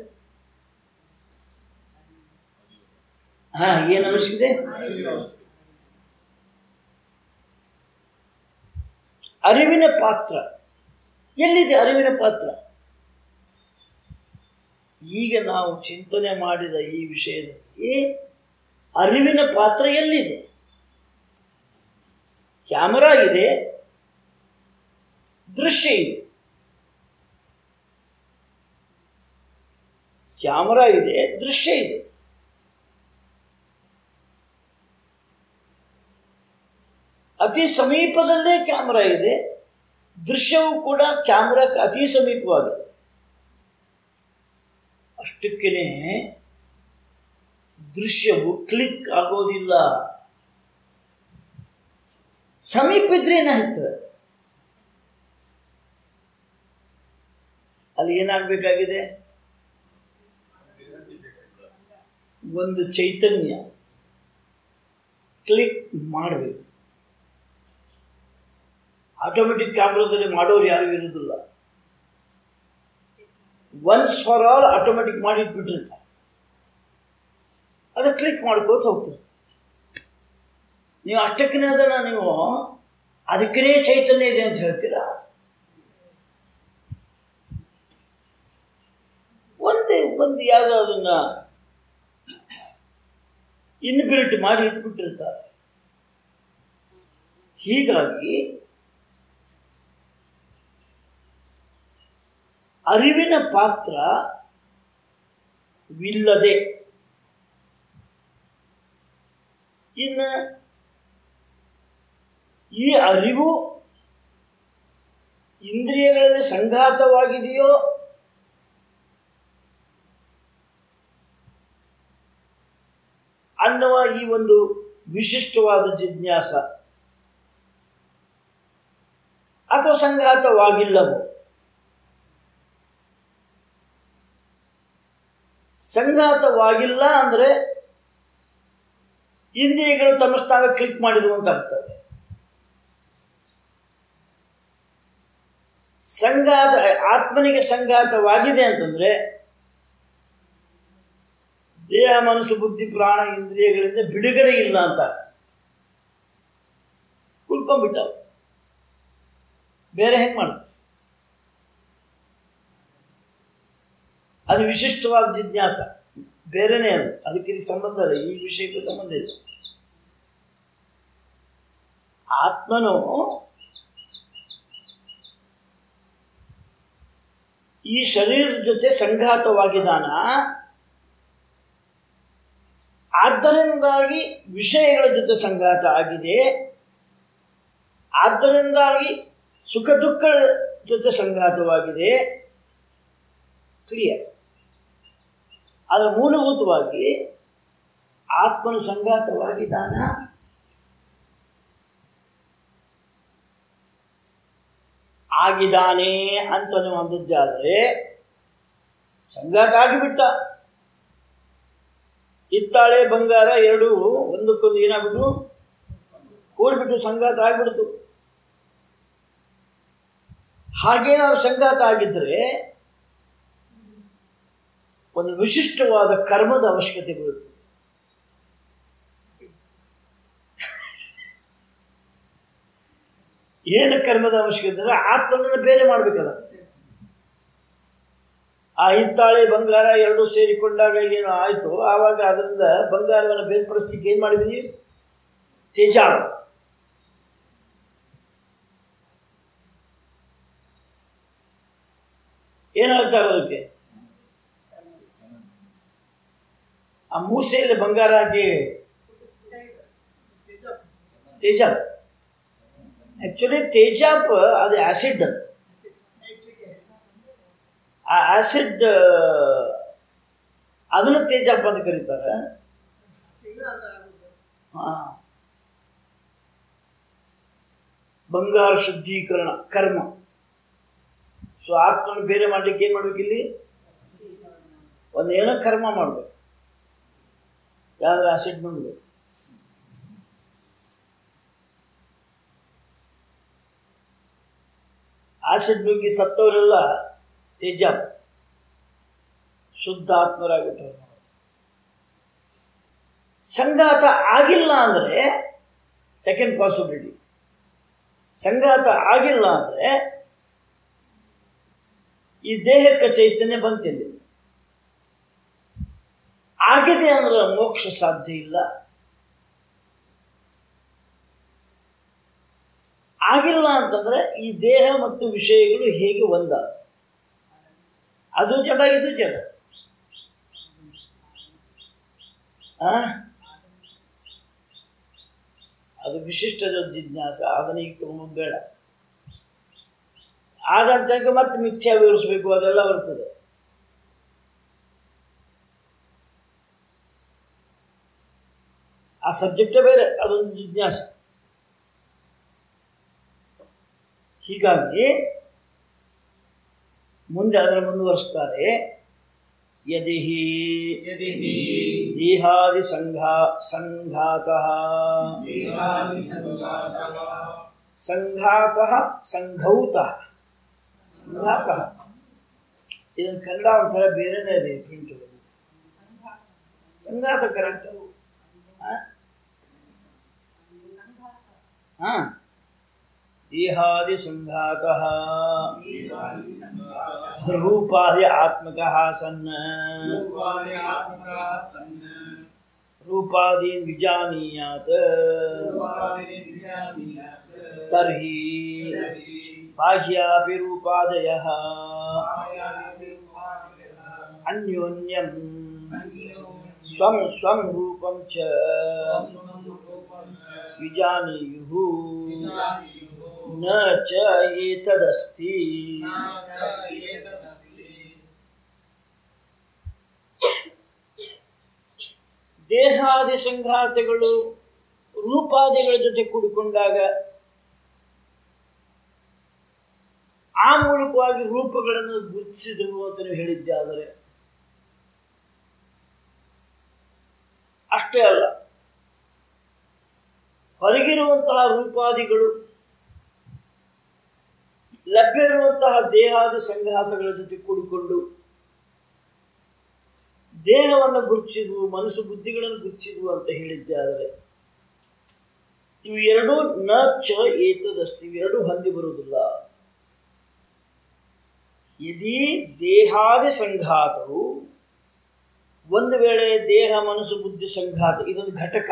ಹಾ ಏನು ಅವಶ್ಯಕತೆ ಅರಿವಿನ ಪಾತ್ರ ಎಲ್ಲಿದೆ ಅರಿವಿನ ಪಾತ್ರ ಈಗ ನಾವು ಚಿಂತನೆ ಮಾಡಿದ ಈ ವಿಷಯದಲ್ಲಿ ಅರಿವಿನ ಪಾತ್ರ ಎಲ್ಲಿದೆ ಕ್ಯಾಮರಾ ಇದೆ ದೃಶ್ಯ ಇದೆ ಕ್ಯಾಮರಾ ಇದೆ ದೃಶ್ಯ ಇದೆ ಅತಿ ಸಮೀಪದಲ್ಲೇ ಕ್ಯಾಮರಾ ಇದೆ ದೃಶ್ಯವು ಕೂಡ ಕ್ಯಾಮ್ರಾಕ್ಕೆ ಅತಿ ಸಮೀಪವಾಗಿದೆ ಅಷ್ಟಕ್ಕೇ ದೃಶ್ಯವು ಕ್ಲಿಕ್ ಆಗೋದಿಲ್ಲ ಸಮೀಪ ಇದ್ರೆ ಏನಾಯ್ತು ಅಲ್ಲಿ ಏನಾಗಬೇಕಾಗಿದೆ ಒಂದು ಚೈತನ್ಯ ಕ್ಲಿಕ್ ಮಾಡಬೇಕು ಆಟೋಮೆಟಿಕ್ ಕ್ಯಾಮ್ರಾದಲ್ಲಿ ಮಾಡೋರು ಯಾರು ಇರೋದಿಲ್ಲ ಒನ್ಸ್ ಫಾರ್ ಆಲ್ ಆಟೋಮೆಟಿಕ್ ಮಾಡಿಟ್ಬಿಟ್ಟಿರ್ತಾರೆ ಅದು ಕ್ಲಿಕ್ ಮಾಡ್ಕೋತ ಹೋಗ್ತಿರ್ತಾರೆ ನೀವು ಅಷ್ಟಕ್ಕೇ ಅದನ್ನು ನೀವು ಅದಕ್ಕೇ ಚೈತನ್ಯ ಇದೆ ಅಂತ ಹೇಳ್ತೀರಾ ಒಂದೇ ಒಂದು ಯಾವುದೋ ಅದನ್ನು ಇನ್ಬಿಲ್ಟ್ ಮಾಡಿ ಇಟ್ಬಿಟ್ಟಿರ್ತಾರೆ ಹೀಗಾಗಿ ಅರಿವಿನ ಪಾತ್ರ ವಿಲ್ಲದೆ ಇನ್ನು ಈ ಅರಿವು ಇಂದ್ರಿಯಗಳಲ್ಲಿ ಸಂಘಾತವಾಗಿದೆಯೋ ಅನ್ನುವ ಈ ಒಂದು ವಿಶಿಷ್ಟವಾದ ಜಿಜ್ಞಾಸ ಅಥವಾ ಸಂಘಾತವಾಗಿಲ್ಲವೋ ಸಂಘಾತವಾಗಿಲ್ಲ ಅಂದರೆ ಇಂದ್ರಿಯಗಳು ತಮ್ಮ ತಾವೇ ಕ್ಲಿಕ್ ಮಾಡಿದವು ಅಂತ ಆಗ್ತದೆ ಸಂಘಾತ ಆತ್ಮನಿಗೆ ಸಂಘಾತವಾಗಿದೆ ಅಂತಂದ್ರೆ ದೇಹ ಮನಸ್ಸು ಬುದ್ಧಿ ಪ್ರಾಣ ಇಂದ್ರಿಯಗಳಿಂದ ಬಿಡುಗಡೆ ಇಲ್ಲ ಅಂತ ಕುಲ್ಕೊಂಡ್ಬಿಟ್ಟ ಬೇರೆ ಹೆಂಗೆ ಮಾಡ್ತಾರೆ ಅದು ವಿಶಿಷ್ಟವಾದ ಜಿಜ್ಞಾಸ ಬೇರೆನೇ ಅದು ಅದಕ್ಕೆ ಇದಕ್ಕೆ ಸಂಬಂಧ ಇಲ್ಲ ಈ ವಿಷಯಕ್ಕೆ ಸಂಬಂಧ ಇಲ್ಲ ಆತ್ಮನು ಈ ಶರೀರದ ಜೊತೆ ಸಂಘಾತವಾಗಿದ್ದಾನ ಆದ್ದರಿಂದಾಗಿ ವಿಷಯಗಳ ಜೊತೆ ಸಂಘಾತ ಆಗಿದೆ ಆದ್ದರಿಂದಾಗಿ ಸುಖ ದುಃಖಗಳ ಜೊತೆ ಸಂಘಾತವಾಗಿದೆ ಕ್ಲಿಯರ್ ಆದರೆ ಮೂಲಭೂತವಾಗಿ ಆತ್ಮನ ಸಂಘಾತವಾಗಿದ್ದಾನ ಆಗಿದ್ದಾನೆ ಅಂತ ಒಂದದ್ದಾದರೆ ಸಂಘಾತ ಆಗಿಬಿಟ್ಟ ಹಿತ್ತಾಳೆ ಬಂಗಾರ ಎರಡು ಒಂದಕ್ಕೊಂದು ಏನಾಗ್ಬಿಟ್ಟು ಕೂಡ್ಬಿಟ್ಟು ಸಂಘಾತ ಆಗ್ಬಿಡ್ತು ಹಾಗೇನಾದ್ರು ಸಂಘಾತ ಆಗಿದ್ದರೆ ಒಂದು ವಿಶಿಷ್ಟವಾದ ಕರ್ಮದ ಅವಶ್ಯಕತೆ ಬೀಳುತ್ತದೆ ಏನು ಕರ್ಮದ ಅವಶ್ಯಕತೆ ಅಂದರೆ ಆತ್ಮನನ್ನು ಬೇರೆ ಮಾಡಬೇಕಲ್ಲ ಆ ಹಿತ್ತಾಳೆ ಬಂಗಾರ ಎರಡು ಸೇರಿಕೊಂಡಾಗ ಏನು ಆಯಿತು ಆವಾಗ ಅದರಿಂದ ಬಂಗಾರವನ್ನು ಬೇರ್ಪಡಿಸ್ಲಿಕ್ಕೆ ಏನು ಮಾಡಿದ್ವಿ ತೇಜಾವ ಏನಾಗ್ತಾರೆ ಅದಕ್ಕೆ ಆ ಮೂಸೆಯಲ್ಲಿ ಬಂಗಾರ ಹಾಕಿ ತೇಜಾಪ್ ಆ್ಯಕ್ಚುಲಿ ತೇಜಾಪ್ ಅದು ಆ್ಯಸಿಡ್ ಅದು ಆ ಆ್ಯಸಿಡ್ ಅದನ್ನು ತೇಜಾಪ್ ಅಂತ ಕರೀತಾರೆ ಹಾಂ ಬಂಗಾರ ಶುದ್ಧೀಕರಣ ಕರ್ಮ ಸೊ ಆತ್ಮನ್ನು ಬೇರೆ ಮಾಡ್ಲಿಕ್ಕೆ ಏನು ಮಾಡ್ಬೇಕು ಇಲ್ಲಿ ಒಂದೇನೋ ಕರ್ಮ ಮಾಡಬೇಕು ಯಾವ್ದಾರು ಆಸಿಡ್ ಮಾಡಬೇಕು ಆಸಿಡ್ ನುಗ್ಗಿ ಸತ್ತವರೆಲ್ಲ ತೇಜಾಪ್ ಶುದ್ಧ ಆತ್ಮರಾಗಿಟ್ಟರು ಸಂಘಾತ ಆಗಿಲ್ಲ ಅಂದರೆ ಸೆಕೆಂಡ್ ಪಾಸಿಬಿಲಿಟಿ ಸಂಘಾತ ಆಗಿಲ್ಲ ಅಂದರೆ ಈ ದೇಹಕ್ಕೆ ಚೈತನ್ಯ ಬಂತಿಲ್ಲ ಆಗಿದೆ ಅಂದ್ರೆ ಮೋಕ್ಷ ಸಾಧ್ಯ ಇಲ್ಲ ಆಗಿಲ್ಲ ಅಂತಂದ್ರೆ ಈ ದೇಹ ಮತ್ತು ವಿಷಯಗಳು ಹೇಗೆ ಒಂದ ಅದು ಜಡ ಇದು ಜಡ ಆ? ಅದು ವಿಶಿಷ್ಟದ ಜಿಜ್ಞಾಸ ಅದನ್ನ ಈಗ ತಗೊಂಡು ಬೇಡ ಆದಂತಾಗ ಮತ್ತೆ ಮಿಥ್ಯಾ ವಿವರಿಸಬೇಕು ಅದೆಲ್ಲ ಬರ್ತದೆ ಆ ಸಬ್ಜೆಕ್ಟೇ ಬೇರೆ ಅದೊಂದು ಜಿಜ್ಞಾಸ ಹೀಗಾಗಿ ಮುಂದೆ ಅದನ್ನು ಮುಂದುವರಿಸ್ತಾರೆ ಯದಿ ಹಿ यदि हि ದೇಹಾದಿ ಸಂಘಾ ಸಂಘಾತಃ देहादिसङ्घातः ಸಂಘಾತಃ ಸಂಘೌತಃ ಸಂಘಾತಃ ಇದನ್ನು ಕನ್ನಡ ಒಂಥರ ಬೇರೆನೇ ಇದೆ ಪ್ರಿಂಟ್ ಸಂಘಾತ ಕರೆಕ್ಟ್ ಹಾಂ ದೇಹಾದಿ ಸಂಘಾತಃ ರೂಪಾದಿ ಆತ್ಮಕಃ ಸನ್ನ रूपादिआत्मकः सन् ರೂಪಾದೀನ್ ವಿಜಾನೀಯಾತ್ रूपादिविजानीयात् ತರ್ಹಿ तर्हि ಬಾಹ್ಯಾಪಿ ರೂಪಾದಯಃ मायादिरूपादियः ಅನ್ಯೋನ್ಯಂ अन्यो ಸ್ವಂ ಸ್ವಂ ರೂಪಂ ಚ रूपं च ವಿಜಾನೀಯುಃ विजानीयुः ನ ಚ ಏತದಸ್ತಿ न च एतदस्ति ದೇಹಾದಿ ಸಂಘಾತಗಳು ರೂಪಾದಿಗಳ ಜೊತೆ ಕೂಡಿಕೊಂಡಾಗ ಆ ಮೂಲಕವಾಗಿ ರೂಪಗಳನ್ನು ಗುರುತಿಸಿದವು ಅಂತ ನೀವು ಹೇಳಿದ್ದೆ ಆದರೆ ಅಷ್ಟೇ ಅಲ್ಲ ಹೊರಗಿರುವಂತಹ ರೂಪಾದಿಗಳು ಲಭ್ಯ ಇರುವಂತಹ ದೇಹಾದಿ ಸಂಘಾತಗಳ ಜೊತೆ ಕೂಡಿಕೊಂಡು ದೇಹವನ್ನು ಗುರುತಿಸಿದ್ವು ಮನಸ್ಸು ಬುದ್ಧಿಗಳನ್ನು ಗುರುತಿಸಿದ್ವು ಅಂತ ಹೇಳಿದ್ದೆ ಆದರೆ ಇವು ಎರಡೂ ನ ಚ ಏತದಸ್ತಿ ಇವೆರಡೂ ಹೊಂದಿ ಬರುವುದಿಲ್ಲ ಯದಿ ದೇಹಾದಿ ಸಂಘಾತವು ಒಂದು ವೇಳೆ ದೇಹ ಮನಸ್ಸು ಬುದ್ಧಿ ಸಂಘಾತ ಇದೊಂದು ಘಟಕ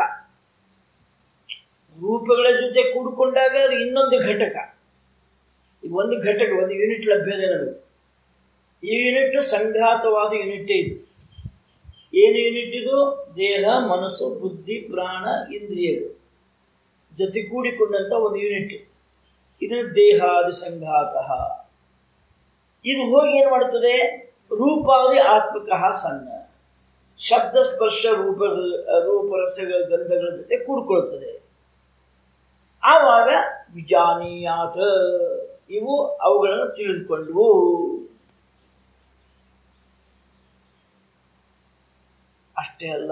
ರೂಪಗಳ ಜೊತೆ ಕೂಡಿಕೊಂಡಾಗ ಅದು ಇನ್ನೊಂದು ಘಟಕ ಇದು ಒಂದು ಘಟಕ ಒಂದು ಯೂನಿಟ್ ಲಭ್ಯ ಇದೆ ನಮಗೆ ಈ ಯೂನಿಟ್ ಸಂಘಾತವಾದ ಯೂನಿಟ್ ಇದು ಏನು ಯೂನಿಟ್ ಇದು ದೇಹ ಮನಸ್ಸು ಬುದ್ಧಿ ಪ್ರಾಣ ಇಂದ್ರಿಯಗಳು ಜೊತೆ ಕೂಡಿಕೊಂಡಂಥ ಒಂದು ಯೂನಿಟ್ ಇದನ್ನು ದೇಹಾದಿ ಸಂಘಾತ ಇದು ಹೋಗಿ ಏನು ಮಾಡ್ತದೆ ರೂಪಾದಿ ಆತ್ಮಕ ಸಣ್ಣ ಶಬ್ದ ಸ್ಪರ್ಶ ರೂಪ ರೂಪರಸಗಳ ಗಂಧಗಳ ಜೊತೆ ಕೂಡ್ಕೊಳ್ತದೆ ಆವಾಗ ವಿಜಾನೀಯಾತ ಇವು ಅವುಗಳನ್ನು ತಿಳಿದುಕೊಂಡವು ಅಷ್ಟೇ ಅಲ್ಲ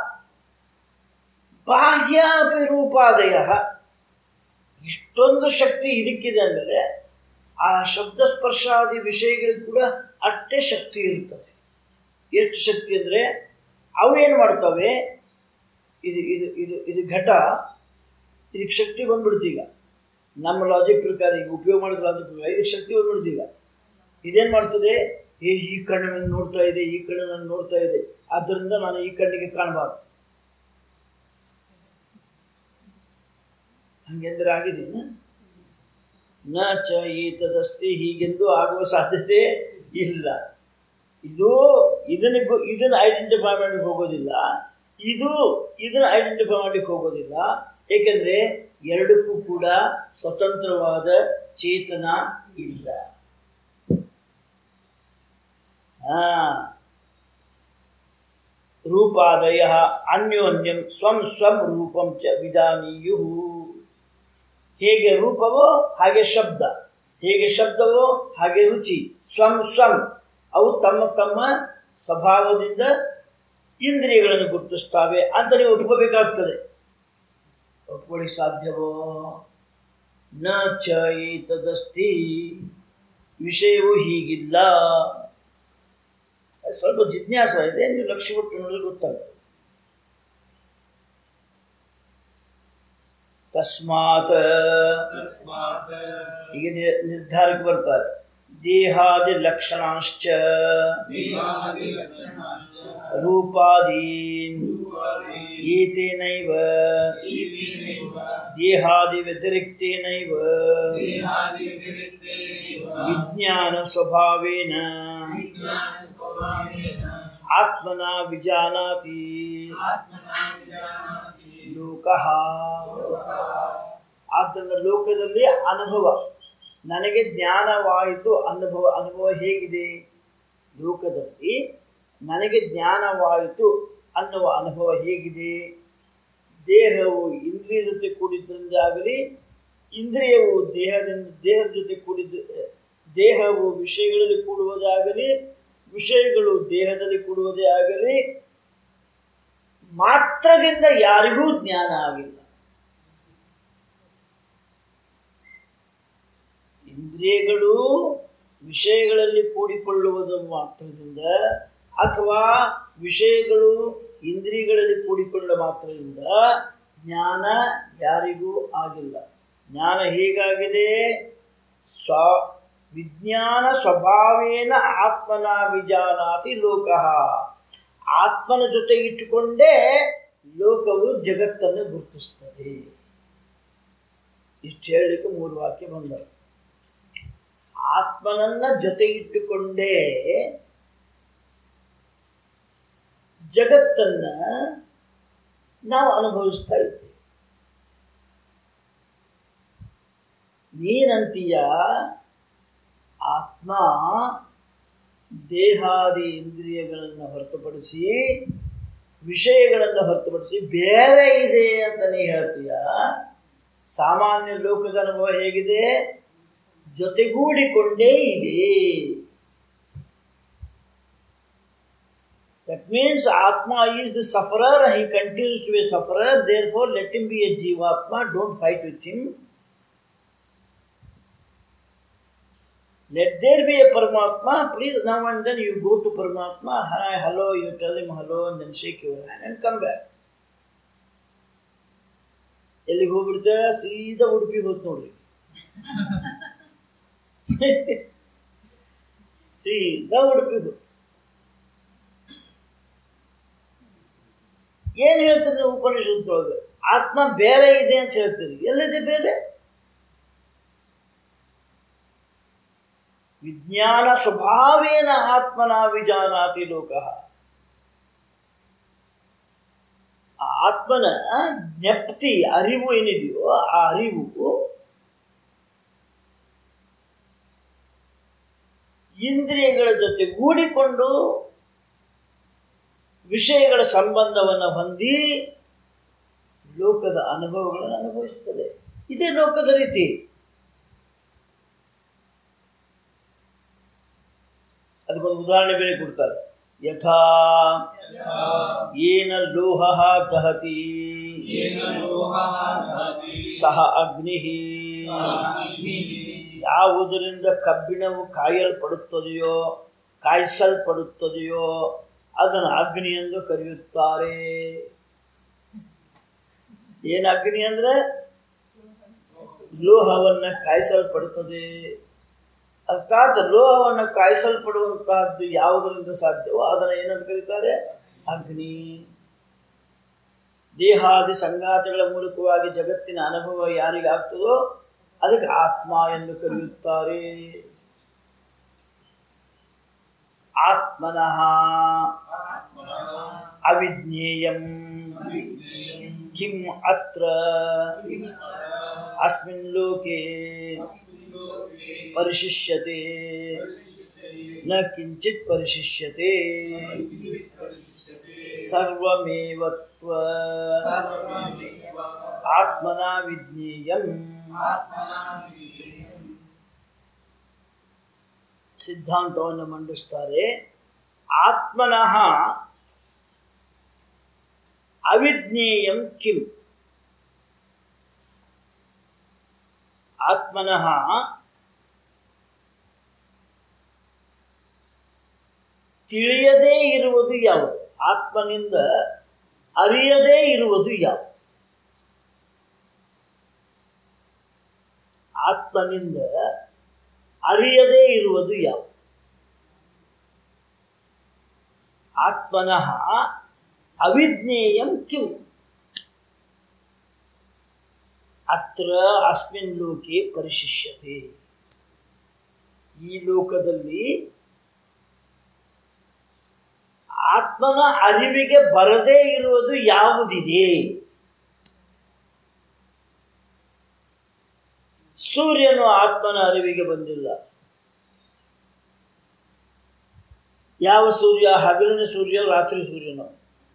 ಬಾಹ್ಯಾಪಿ ರೂಪಾದಯ ಇಷ್ಟೊಂದು ಶಕ್ತಿ ಇದಕ್ಕಿದೆ ಅಂದರೆ ಆ ಶಬ್ದ ಸ್ಪರ್ಶಾದಿ ವಿಷಯಗಳಿಗೆ ಕೂಡ ಅಷ್ಟೇ ಶಕ್ತಿ ಇರ್ತದೆ ಎಷ್ಟು ಶಕ್ತಿ ಅಂದರೆ ಅವು ಏನು ಮಾಡ್ತವೆ ಇದು ಇದು ಇದು ಇದು ಘಟ ಇದಕ್ಕೆ ಶಕ್ತಿ ಬಂದ್ಬಿಡ್ತು ಈಗ ನಮ್ಮ ಲಾಜಿಕ್ ಪ್ರಕಾರ ಈಗ ಉಪಯೋಗ ಮಾಡಿದ ಲಾಜಿಕ್ ಪ್ರಕಾರ ಇದಕ್ಕೆ ಶಕ್ತಿ ಬಂದ್ಬಿಡ್ತು ಈಗ ಇದೇನು ಮಾಡ್ತದೆ ಏ ಈ ಕಣ್ಣು ನನ್ನ ನೋಡ್ತಾ ಇದೆ ಈ ಕಣ್ಣು ನನ್ನ ನೋಡ್ತಾ ಇದೆ ಆದ್ದರಿಂದ ನಾನು ಈ ಕಣ್ಣಿಗೆ ಕಾಣಬಾರ್ದು ಹಂಗೆಂದ್ರೆ ಆಗಿದೆಯಾ ನ ಚ ಏತದಸ್ತಿ ಹೀಗೆಂದು ಆಗುವ ಸಾಧ್ಯತೆ ಇಲ್ಲ ಇದು ಇದನ್ನ ಗೊ- ಇದನ್ನ ಐಡೆಂಟಿಫೈ ಮಾಡಲಿಕ್ಕೆ ಹೋಗೋದಿಲ್ಲ ಇದು ಇದನ್ನ ಐಡೆಂಟಿಫೈ ಮಾಡಲಿಕ್ಕೆ ಹೋಗೋದಿಲ್ಲ ಏಕೆಂದರೆ ಎರಡಕ್ಕೂ ಕೂಡ ಸ್ವತಂತ್ರವಾದ ಚೇತನ ಇಲ್ಲ ಹಾ ರೂಪಾದಯ ಅನ್ಯೋನ್ಯಂ ಸ್ವಂ ಸ್ವಂ ರೂಪಂ ಚ ವಿಧಾನೀಯು ಹೇಗೆ ರೂಪವೋ ಹಾಗೆ ಶಬ್ದ ಹೇಗೆ ಶಬ್ದವೋ ಹಾಗೆ ರುಚಿ ಸ್ವಂ ಸ್ವಂ ಅವು ತಮ್ಮ ತಮ್ಮ ಸ್ವಭಾವದಿಂದ ಇಂದ್ರಿಯಗಳನ್ನು ಗುರುತಿಸ್ತಾವೆ ಅಂತ ನೀವು ಒಪ್ಕೋಬೇಕಾಗ್ತದೆ ಒಪ್ಕೊಳ್ಳಿಕ್ಕೆ ಸಾಧ್ಯವೋ ನ ಚ ಏತದಸ್ತಿ ವಿಷಯವು ಹೀಗಿಲ್ಲ ಸ್ವಲ್ಪ ಜಿಜ್ಞಾಸ ಇದೆ ನೀವು ಲಕ್ಷ್ಯ ಕೊಟ್ಟು ನೋಡಿದ್ರೆ ಗೊತ್ತಾಗ್ತದೆ ತಸ್ಮಾತ್ ತಸ್ಮಾತ್ ಈಗ ನಿ- ನಿರ್ಧಾರಕ್ಕೆ ಬರ್ತಾರೆ ದೇಹಾದಿ ಲಕ್ಷಣಾಶ್ಚ ದೇಹಾದಿಲಕ್ಷಣಾಶ್ಚ ರೂಪಾದೀನ್ ರೂಪಾದಿ ಏತೇನೈವ ಈತೇನೈವ ದೇಹಾದಿ ವ್ಯತಿರಿಕ್ತೇನೈವ ದೇಹಾದಿವ್ಯತಿರಿಕ್ತೇನೈವ ವಿಜ್ಞಾನ ಸ್ವಭಾವೇನ ವಿಜ್ಞಾನಸ್ವಭಾವೇನ ಆತ್ಮನ ವಿಜಾನಾತಿ ಆತ್ಮನಾ ವಿಜಾನಾತಿ ಲೋಕಃ ಆದ್ದರಿಂದ ಲೋಕದಲ್ಲಿ ಅನುಭವ ನನಗೆ ಜ್ಞಾನವಾಯಿತು ಅನುಭವ ಅನುಭವ ಹೇಗಿದೆ ಲೋಕದಲ್ಲಿ ನನಗೆ ಜ್ಞಾನವಾಯಿತು ಅನ್ನುವ ಅನುಭವ ಹೇಗಿದೆ ದೇಹವು ಇಂದ್ರಿಯ ಜೊತೆ ಕೂಡಿದ್ದರಿಂದಾಗಲಿ ಇಂದ್ರಿಯವು ದೇಹದಿಂದ ದೇಹದ ಜೊತೆ ಕೂಡಿದ ದೇಹವು ವಿಷಯಗಳಲ್ಲಿ ಕೂಡುವುದಾಗಲಿ ವಿಷಯಗಳು ದೇಹದಲ್ಲಿ ಕೂಡುವುದೇ ಆಗಲಿ ಮಾತ್ರದಿಂದ ಯಾರಿಗೂ ಜ್ಞಾನ ಆಗಿಲ್ಲ ಇಂದ್ರಿಯಗಳು ವಿಷಯಗಳಲ್ಲಿ ಕೂಡಿಕೊಳ್ಳುವುದರ ಮಾತ್ರದಿಂದ ಅಥವಾ ವಿಷಯಗಳು ಇಂದ್ರಿಯಗಳಲ್ಲಿ ಕೂಡಿಕೊಳ್ಳುವ ಮಾತ್ರದಿಂದ ಜ್ಞಾನ ಯಾರಿಗೂ ಆಗಿಲ್ಲ ಜ್ಞಾನ ಹೇಗಾಗಿದೆ ಸ್ವ ವಿಜ್ಞಾನ ಸ್ವಭಾವೇನ ಆತ್ಮನ ವಿಜಾನಾತಿ ಲೋಕಃ ಆತ್ಮನ ಜೊತೆ ಇಟ್ಟುಕೊಂಡೇ ಲೋಕವು ಜಗತ್ತನ್ನು ಗುರುತಿಸ್ತದೆ ಇಷ್ಟು ಹೇಳಲಿಕ್ಕೆ ಮೂರು ವಾಕ್ಯ ಬಂದವು ಆತ್ಮನನ್ನ ಜೊತೆ ಇಟ್ಟುಕೊಂಡೇ ಜಗತ್ತನ್ನ ನಾವು ಅನುಭವಿಸ್ತಾ ಇದ್ದೇವೆ ನೀನಂತೀಯ ಆತ್ಮ ದೇಹಾದಿ ಇಂದ್ರಿಯಗಳನ್ನು ಹೊರತುಪಡಿಸಿ ವಿಷಯಗಳನ್ನು ಹೊರತುಪಡಿಸಿ ಬೇರೆ ಇದೆ ಅಂತ ನೀ ಹೇಳ್ತೀಯ ಸಾಮಾನ್ಯ ಲೋಕದ ಅನುಭವ ಹೇಗಿದೆ ಜೊತೆಗೂಡಿಕೊಂಡೇ ಇದೆ that means atma is the sufferer he continues to be sufferer therefore let him be a jivatma don't fight with him let there be a Paramatma, please now and then you go to Paramatma, hi, hello, you tell him hello and then shake your hand and come back. ಎಲ್ಲಿಗೆ ಹೋಗ್ಬಿಡ್ತೆ ಸೀದಾ ಉಡುಪಿಗೆ ಹೋತ್ ನೋಡ್ರಿ ಸೀದಾ ಉಡುಪಿಗೆ ಹೋತ್ ಏನು ಹೇಳ್ತೀರಿ ನೀವು ಉಪನಿಷತ್ತೊಳಗೆ ಆತ್ಮ ಬೇರೆ ಇದೆ ಅಂತ ಹೇಳ್ತೀರಿ ಎಲ್ಲಿದೆ ಬೇರೆ ವಿಜ್ಞಾನ ಸ್ವಭಾವೇನ ಆತ್ಮನ ವಿಜಾನಾತಿ ಲೋಕ ಆ ಆತ್ಮನ ಜ್ಞಪ್ತಿ ಅರಿವು ಏನಿದೆಯೋ ಆ ಅರಿವು ಇಂದ್ರಿಯಗಳ ಜೊತೆ ಗೂಡಿಕೊಂಡು ವಿಷಯಗಳ ಸಂಬಂಧವನ್ನು ಹೊಂದಿ ಲೋಕದ ಅನುಭವಗಳನ್ನು ಅನುಭವಿಸ್ತದೆ ಇದೇ ಲೋಕದ ರೀತಿ ಅದಕ್ಕೊಂದು ಉದಾಹರಣೆ ಬೇರೆ ಕೊಡ್ತಾರೆ ಯಥಾ ಯಥಾ ಏನ ಲೋಹ ದಹತಿ येन लोहः दहति ಸಹ ಅಗ್ನಿ अग्निः ಯಾವುದರಿಂದ ಕಬ್ಬಿಣವು ಕಾಯಲ್ಪಡುತ್ತದೆಯೋ ಕಾಯಿಸಲ್ಪಡುತ್ತದೆಯೋ ಅದನ್ನು ಅಗ್ನಿ ಎಂದು ಕರೆಯುತ್ತಾರೆ ಏನು ಅಗ್ನಿ ಅಂದ್ರೆ ಲೋಹವನ್ನು ಕಾಯಿಸಲ್ಪಡುತ್ತದೆ ಅರ್ಥಾತ್ ಲೋಹವನ್ನು ಕಾಯಿಸಲ್ಪಡುವಂತಹದ್ದು ಯಾವುದರಿಂದ ಸಾಧ್ಯವೋ ಅದನ್ನು ಏನಂತ ಕರೀತಾರೆ ಅಗ್ನಿ ದೇಹಾದಿ ಸಂಗಾತಿಗಳ ಮೂಲಕವಾಗಿ ಜಗತ್ತಿನ ಅನುಭವ ಯಾರಿಗಾಗ್ತದೋ ಅದಕ್ಕೆ ಆತ್ಮ ಎಂದು ಕರೆಯುತ್ತಾರೆ ಆತ್ಮನಃ ಅವಿಜ್ಞೇಯಂ ಕಿಂ ಅತ್ರ ಅಸ್ಮಿನ್ ಲೋಕೆ ಪರಿಶಿಷ್ಯತೆ ನ ಕಿಂಚಿತ್ ಪರಿಶಿಷ್ಯತೆ ಸರ್ವಮೇವತ್ವ ಆತ್ಮನ ವಿಜ್ಞೇಯಂ ಸಿದ್ಧಾಂತವನ್ನು ಮಂಡಿಸ್ತಾರೆ ಆತ್ಮನಃ ಅವಿಜ್ಞೇಯಂ ಕಿಂ ಆತ್ಮನಃ ತಿಳಿಯದೇ ಇರುವುದು ಯಾವುದು ಆತ್ಮನಿಂದ ಅರಿಯದೇ ಇರುವುದು ಯಾವುದು ಆತ್ಮನಿಂದ ಅರಿಯದೇ ಇರುವುದು ಯಾವುದು ಆತ್ಮನಃ ಅವಿಜ್ಞೇಯಂ ಕಿಂ ಅತ್ರ ಅಸ್ಮಿನ್ ಲೋಕೆ ಪರಿಶಿಷ್ಯತೆ ಈ ಲೋಕದಲ್ಲಿ ಆತ್ಮನ ಅರಿವಿಗೆ ಬರದೇ ಇರುವುದು ಯಾವುದಿದೆ ಸೂರ್ಯನು ಆತ್ಮನ ಅರಿವಿಗೆ ಬಂದಿಲ್ಲ ಯಾವ ಸೂರ್ಯ ಹಗಲಿನ ಸೂರ್ಯ ರಾತ್ರಿ ಸೂರ್ಯನು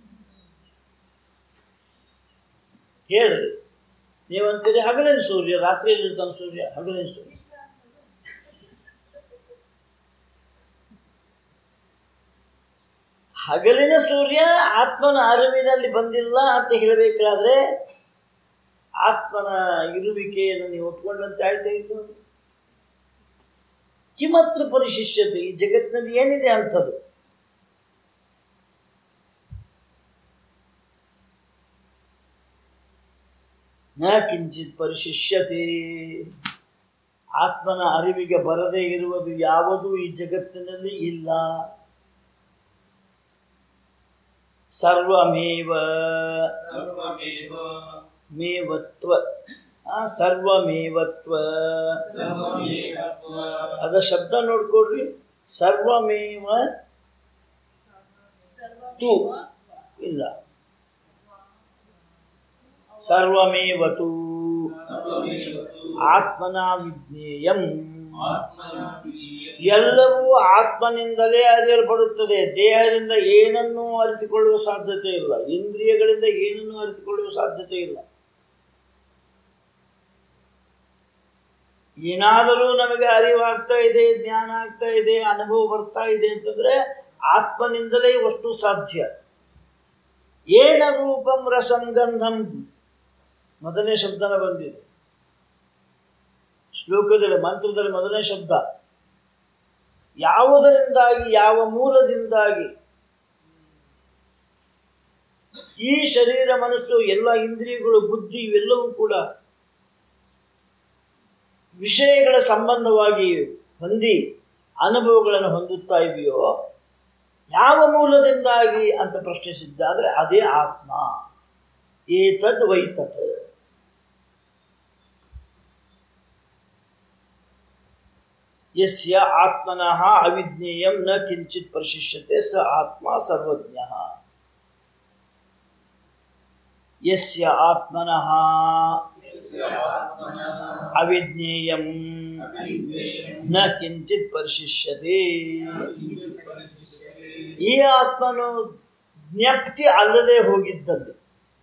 ಹೇಳ್ರಿ ನೀವಂತೀರಿ ಹಗಲಿನ ಸೂರ್ಯ ರಾತ್ರಿಯಲ್ಲಿ ಇರ್ತಾನೆ ಸೂರ್ಯ ಹಗಲಿನ ಸೂರ್ಯ ಹಗಲಿನ ಸೂರ್ಯ ಆತ್ಮನ ಅರಿವಿನಲ್ಲಿ ಬಂದಿಲ್ಲ ಅಂತ ಹೇಳಬೇಕಾದ್ರೆ ಆತ್ಮನ ಇರುವಿಕೆಯನ್ನು ನೀವು ಒಪ್ಕೊಂಡಂತೆ ಆಯ್ತಾ ಇಲ್ಲ ಕಿಮತ್ರ ಪರಿಶಿಷ್ಯತೆ ಈ ಜಗತ್ತಿನಲ್ಲಿ ಏನಿದೆ ಅಂಥದ್ದು ನ ಕಿಂಚಿತ್ ಪರಿಶಿಷ್ಯತೆ ಆತ್ಮನ ಅರಿವಿಗೆ ಬರದೇ ಇರುವುದು ಯಾವುದೂ ಈ ಜಗತ್ತಿನಲ್ಲಿ ಇಲ್ಲ ಸರ್ವಮೇವ सर्वमेव ಮೇವತ್ವ ಆ, ಸರ್ವಮೇವತ್ವ सर्वमेकत्व ಅದ ಶಬ್ದ ನೋಡ್ಕೊಡ್ರಿ ಸರ್ವಮೇವ ತು ಇಲ್ಲ ಸರ್ವಮೇವತು सर्वमेवतु ಆತ್ಮನ ವಿಜ್ಞೇಯಂ आत्मना विलीयते ಎಲ್ಲವೂ ಆತ್ಮನಿಂದಲೇ ಅರಿಯಲ್ಪಡುತ್ತದೆ ದೇಹದಿಂದ ಏನನ್ನೂ ಅರಿತುಕೊಳ್ಳುವ ಸಾಧ್ಯತೆ ಇಲ್ಲ ಇಂದ್ರಿಯಗಳಿಂದ ಏನನ್ನೂ ಅರಿತುಕೊಳ್ಳುವ ಸಾಧ್ಯತೆ ಇಲ್ಲ ಏನಾದರೂ ನಮಗೆ ಅರಿವಾಗ್ತಾ ಇದೆ ಜ್ಞಾನ ಆಗ್ತಾ ಇದೆ ಅನುಭವ ಬರ್ತಾ ಇದೆ ಅಂತಂದ್ರೆ ಆತ್ಮನಿಂದಲೇ ವಸ್ತು ಸಾಧ್ಯ ಏನ ರೂಪಂ ರಸಂ ಗಂಧಂ ಮೊದಲನೇ ಶಬ್ದನ ಬಂದಿದೆ ಶ್ಲೋಕದಲ್ಲಿ ಮಂತ್ರದಲ್ಲಿ ಮೊದಲನೇ ಶಬ್ದ ಯಾವುದರಿಂದಾಗಿ ಯಾವ ಮೂಲದಿಂದಾಗಿ ಈ ಶರೀರ ಮನಸ್ಸು ಎಲ್ಲ ಇಂದ್ರಿಯಗಳು ಬುದ್ಧಿ ಇವೆಲ್ಲವೂ ಕೂಡ ವಿಷಯಗಳ ಸಂಬಂಧವಾಗಿ ಹೊಂದಿ ಅನುಭವಗಳನ್ನು ಹೊಂದುತ್ತಾ ಇವೆಯೋ ಯಾವ ಮೂಲದಿಂದಾಗಿ ಅಂತ ಪ್ರಶ್ನಿಸಿದ್ದಾದರೆ ಅದೇ ಆತ್ಮ ಏತದ್ ವೈತತ್ ಯಸ್ಯ ಆತ್ಮನಃ ಅವಿಜ್ಞೇಯಂ ನ ಕಿಂಚಿತ್ ಪರಿಶಿಷ್ಯತೆ ಸ ಆತ್ಮ ಸರ್ವಜ್ಞ ಯಸ್ಯ ಆತ್ಮನಃ यस्य आत्मनः ಅವಿಜ್ಞೇಯಂ अविद्येयं ನ ಕಿಂಚಿತ್ ಪರಿಶಿಷ್ಯತೆ किञ्चित् परिशिष्यते ಈ ಆತ್ಮನು ಜ್ಞಪ್ತಿ ಅಲ್ಲದೆ ಹೋಗಿದ್ದಲ್ಲಿ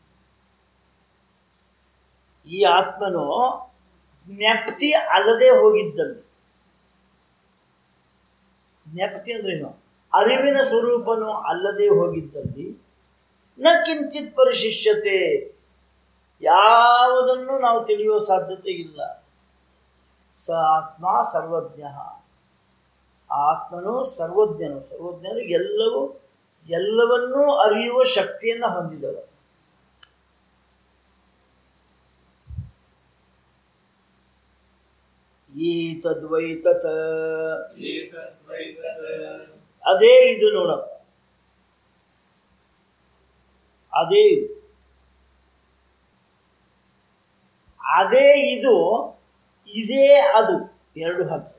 ಈ ಆತ್ಮನು ಜ್ಞಪ್ತಿ ಅಲ್ಲದೆ ಹೋಗಿದ್ದಲ್ಲಿ ಜ್ಞಪ್ತಿ ಅಂದ್ರೇನು ಅರಿವಿನ ಸ್ವರೂಪನು ಅಲ್ಲದೆ ಹೋಗಿದ್ದಲ್ಲಿ ನ ಕಿಂಚಿತ್ ಪರಿಶಿಷ್ಯತೆ ಯಾವುದನ್ನು ನಾವು ತಿಳಿಯುವ ಸಾಧ್ಯತೆ ಇಲ್ಲ ಸ ಆತ್ಮ ಸರ್ವಜ್ಞ ಆತ್ಮನು ಸರ್ವಜ್ಞನು ಸರ್ವಜ್ಞನು ಎಲ್ಲವೂ ಎಲ್ಲವನ್ನೂ ಅರಿಯುವ ಶಕ್ತಿಯನ್ನು ಹೊಂದಿದವ ಈ ತದ್ವೈತತ ಏತದ್ವೈತದ ಅದೇ ಇದು ನೋಡಪ್ಪ ಅದೇ ಇದು ಅದೇ ಇದು ಇದೇ ಅದು ಎರಡು ಹಕ್ಕು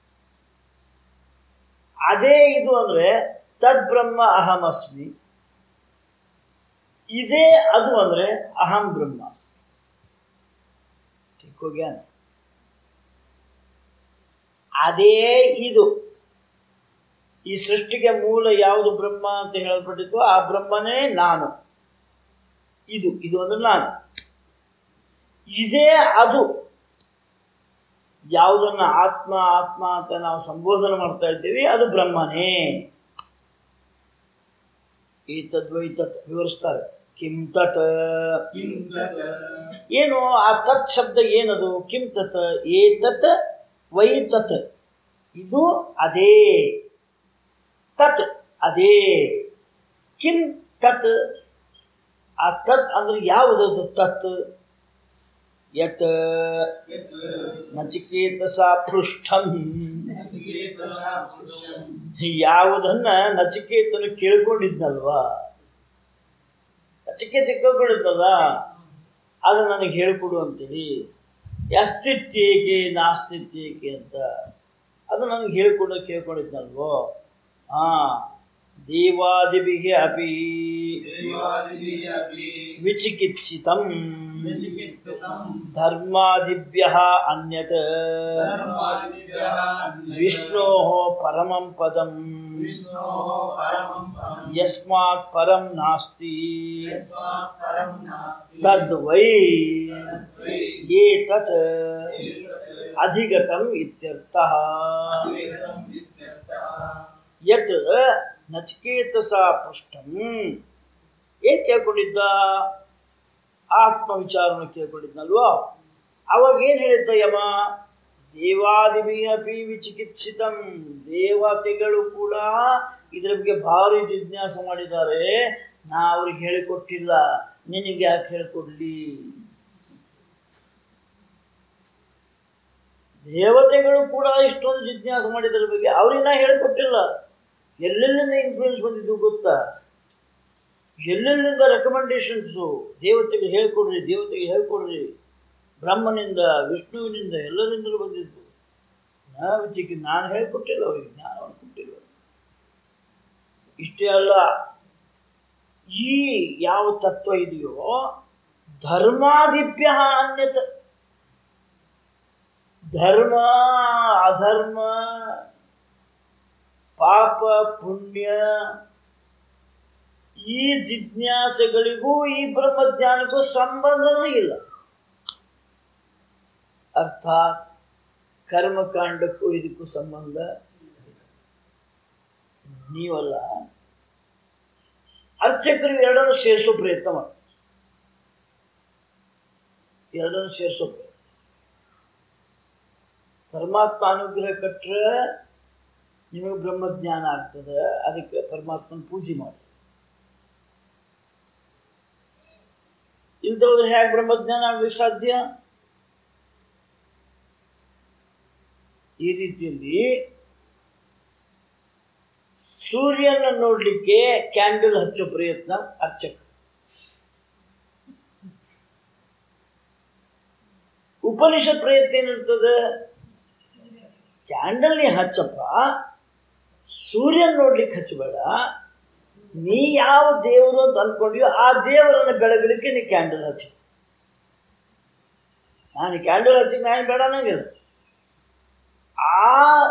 ಅದೇ ಇದು ಅಂದ್ರೆ ತದ್ಬ್ರಹ್ಮ ಅಹಮಸ್ಮಿ ಇದೇ ಅದು ಅಂದ್ರೆ ಅಹಂ ಬ್ರಹ್ಮಾಸ್ಮಿ ठीक हो गया ना ಅದೇ ಇದು ಈ ಸೃಷ್ಟಿಗೆ ಮೂಲ ಯಾವುದು ಬ್ರಹ್ಮ ಅಂತ ಹೇಳಲ್ಪಟ್ಟಿತ್ತು ಆ ಬ್ರಹ್ಮನೇ ನಾನು ಇದು ಇದು ಅಂದ್ರೆ ನಾನು ಇದೇ ಅದು ಯಾವುದನ್ನ ಆತ್ಮ ಆತ್ಮ ಅಂತ ನಾವು ಸಂಬೋಧನೆ ಮಾಡ್ತಾ ಇದ್ದೀವಿ ಅದು ಬ್ರಹ್ಮನೇ ಈ ತದ್ವೈತ ವಿವರಿಸ್ತಾರೆ ಕಿಂ ತತ್ ಕಿಂ ತತ್ ಏನು ಆ ತತ್ ಶಬ್ದ ಏನದು ಕಿಂ ತತ್ ಏತತ್ ವೈ ತತ್ ಇದು ಅದೇ ತತ್ ಅದೇ ಕಿಂ ತತ್ ಆ ತತ್ ಅಂದ್ರೆ ಯಾವುದದು ತತ್ ಯತ್ ಯತ್ ನಚಿಕೇತಸ ಪೃಷ್ಠಂ ನಚಿಕೇತಸಾ ಪುರುಷಂ ಯಾವುದನ್ನ ನಚಿಕೇತನು ಕೇಳ್ಕೊಂಡಿದ್ನಲ್ವಾ ನಚಿಕೇತ ಕೇಳ್ಕೊಂಡಿದ್ದಲ್ಲ ಅದು ನನಗೆ ಹೇಳ್ಕೊಡು ಅಂತೇಳಿ ಅಸ್ತಿತ್ಯೇಕೆ ನಾಸ್ತಿತ್ಯೇಕೆ ಅಂತ ಅದು ನನಗೆ ಹೇಳ್ಕೊಡು ಕೇಳ್ಕೊಂಡಿದ್ನಲ್ವೋ ಹಾ ದೇವಾದಿಭಿಗೆ ಅಪಿ ದೇವಾದಿಭಿः अपि ವಿಚಿಕಿತ್ಸಿತಂ ವಿಚಿಕಿತ್ಸಿತಂ ಧರ್ಮಾದಿಭ್ಯ ಅನ್ಯತ್ ಧರ್ಮಾದಿಭ್ಯः ಅನ್ಯತ್ ವಿಷ್ಣೋ ಪರಮಂ ಪದಂ ವಿಷ್ಣೋः ಪರಮಂ ಪರಂ ಯಸ್ಮಾತ್ ಪರಂ ನಾಸ್ತಿ ಯಸ್ಮಾತ್ ಪರಂ ನಾಸ್ತಿ ತದ್ವೈ ತದ್ವೈ ಏತತ್ ಏತತ್ ಅಧಿಗತಂ ಇತ್ಯರ್ಥಃ ಅದ್ವೈತಂ ಇತ್ಯರ್ಥಃ ಯತ್ ನಚಿಕೇತಸ ಪೃಷ್ಟಂ ಏನ್ ಕೇಳ್ಕೊಂಡಿದ್ದ ಆತ್ಮ ವಿಚಾರವನ್ನು ಕೇಳ್ಕೊಂಡಿದ್ನಲ್ವೋ ಅವಾಗ ಏನ್ ಹೇಳಿದ್ದ ಯಮ ದೇವಾದಿಭಿ ಅಪಿ ವಿಚಿಕಿತ್ಸಿತಂ ದೇವತೆಗಳು ಕೂಡ ಇದರ ಬಗ್ಗೆ ಭಾರಿ ಜಿಜ್ಞಾಸ ಮಾಡಿದ್ದಾರೆ ನಾ ಅವ್ರಿಗೆ ಹೇಳಿಕೊಟ್ಟಿಲ್ಲ ನಿನಗೆ ಯಾಕೆ ಹೇಳಿಕೊಡ್ಲಿ ದೇವತೆಗಳು ಕೂಡ ಇಷ್ಟೊಂದು ಜಿಜ್ಞಾಸೆ ಮಾಡಿದ್ರ ಬಗ್ಗೆ ಅವ್ರಿಗೆ ನಾ ಹೇಳಿಕೊಟ್ಟಿಲ್ಲ ಎಲ್ಲೆಲ್ಲಿಂದ ಇನ್ಫ್ಲೂಯೆನ್ಸ್ ಬಂದಿದ್ದು ಗೊತ್ತಾ ಎಲ್ಲೆಲ್ಲಿಂದ ರೆಕಮೆಂಡೇಶನ್ಸು ದೇವತೆಗೆ ಹೇಳ್ಕೊಡ್ರಿ ದೇವತೆಗೆ ಹೇಳ್ಕೊಡ್ರಿ ಬ್ರಹ್ಮನಿಂದ ವಿಷ್ಣುವಿನಿಂದ ಎಲ್ಲರಿಂದಲೂ ಬಂದಿದ್ದು ನಾ ವಿಚಿಕ್ಕೆ ನಾನು ಹೇಳ್ಕೊಟ್ಟಿಲ್ಲ ಅವರಿಗೆ ಜ್ಞಾನವನ್ನು ಕೊಟ್ಟಿಲ್ಲ ಇಷ್ಟೇ ಅಲ್ಲ ಈ ಯಾವ ತತ್ವ ಇದೆಯೋ ಧರ್ಮಾದಿಭ್ಯ ಅನ್ಯತ ಧರ್ಮ ಅಧರ್ಮ ಪಾಪ ಪುಣ್ಯ ಈ ಜಿಜ್ಞಾಸೆಗಳಿಗೂ ಈ ಬ್ರಹ್ಮಜ್ಞಾನಕ್ಕೂ ಸಂಬಂಧನೂ ಇಲ್ಲ ಅರ್ಥಾತ್ ಕರ್ಮಕಾಂಡಕ್ಕೂ ಇದಕ್ಕೂ ಸಂಬಂಧ ಇಲ್ಲ. ನೀವಲ್ಲ ಅರ್ಚಕರು ಎರಡನ್ನು ಸೇರಿಸೋ ಪ್ರಯತ್ನ ಮಾಡ್ತಾರೆ ಎರಡನ್ನು ಸೇರಿಸೋ ಪ್ರಯತ್ನ ಪರಮಾತ್ಮ ಅನುಗ್ರಹ ಕಟ್ಟರೆ ನಿಮಗೆ ಬ್ರಹ್ಮಜ್ಞಾನ ಆಗ್ತದೆ ಅದಕ್ಕೆ ಪರಮಾತ್ಮನ ಪೂಜೆ ಮಾಡಿ ಇಲ್ದೋದ್ರೆ ಹೇಗೆ ಬ್ರಹ್ಮಜ್ಞಾನ ಆಗ್ಲಿಕ್ಕೆ ಸಾಧ್ಯ ಈ ರೀತಿಯಲ್ಲಿ ಸೂರ್ಯನ ನೋಡ್ಲಿಕ್ಕೆ ಕ್ಯಾಂಡಲ್ ಹಚ್ಚೋ ಪ್ರಯತ್ನ ಅರ್ಚಕ ಉಪನಿಷತ್ ಪ್ರಯತ್ನ ಏನಿರ್ತದೆ ಕ್ಯಾಂಡಲ್ ನೀ ಹಚ್ಚಪ್ಪ ಸೂರ್ಯನ ನೋಡ್ಲಿಕ್ಕೆ ಹಚ್ಚಬೇಡ ನೀ ಯಾವ ದೇವರು ಅಂತ ಅಂದ್ಕೊಂಡಿಯೋ ಆ ದೇವರನ್ನು ಬೆಳಗಲಿಕ್ಕೆ ನೀ ಕ್ಯಾಂಡಲ್ ಹಚ್ಚಿ ನಾನು ಕ್ಯಾಂಡಲ್ ಹಚ್ಚಿ ನಾನು ಬೇಡ ಅನ್ನಂಗಿಲ್ಲ ಆ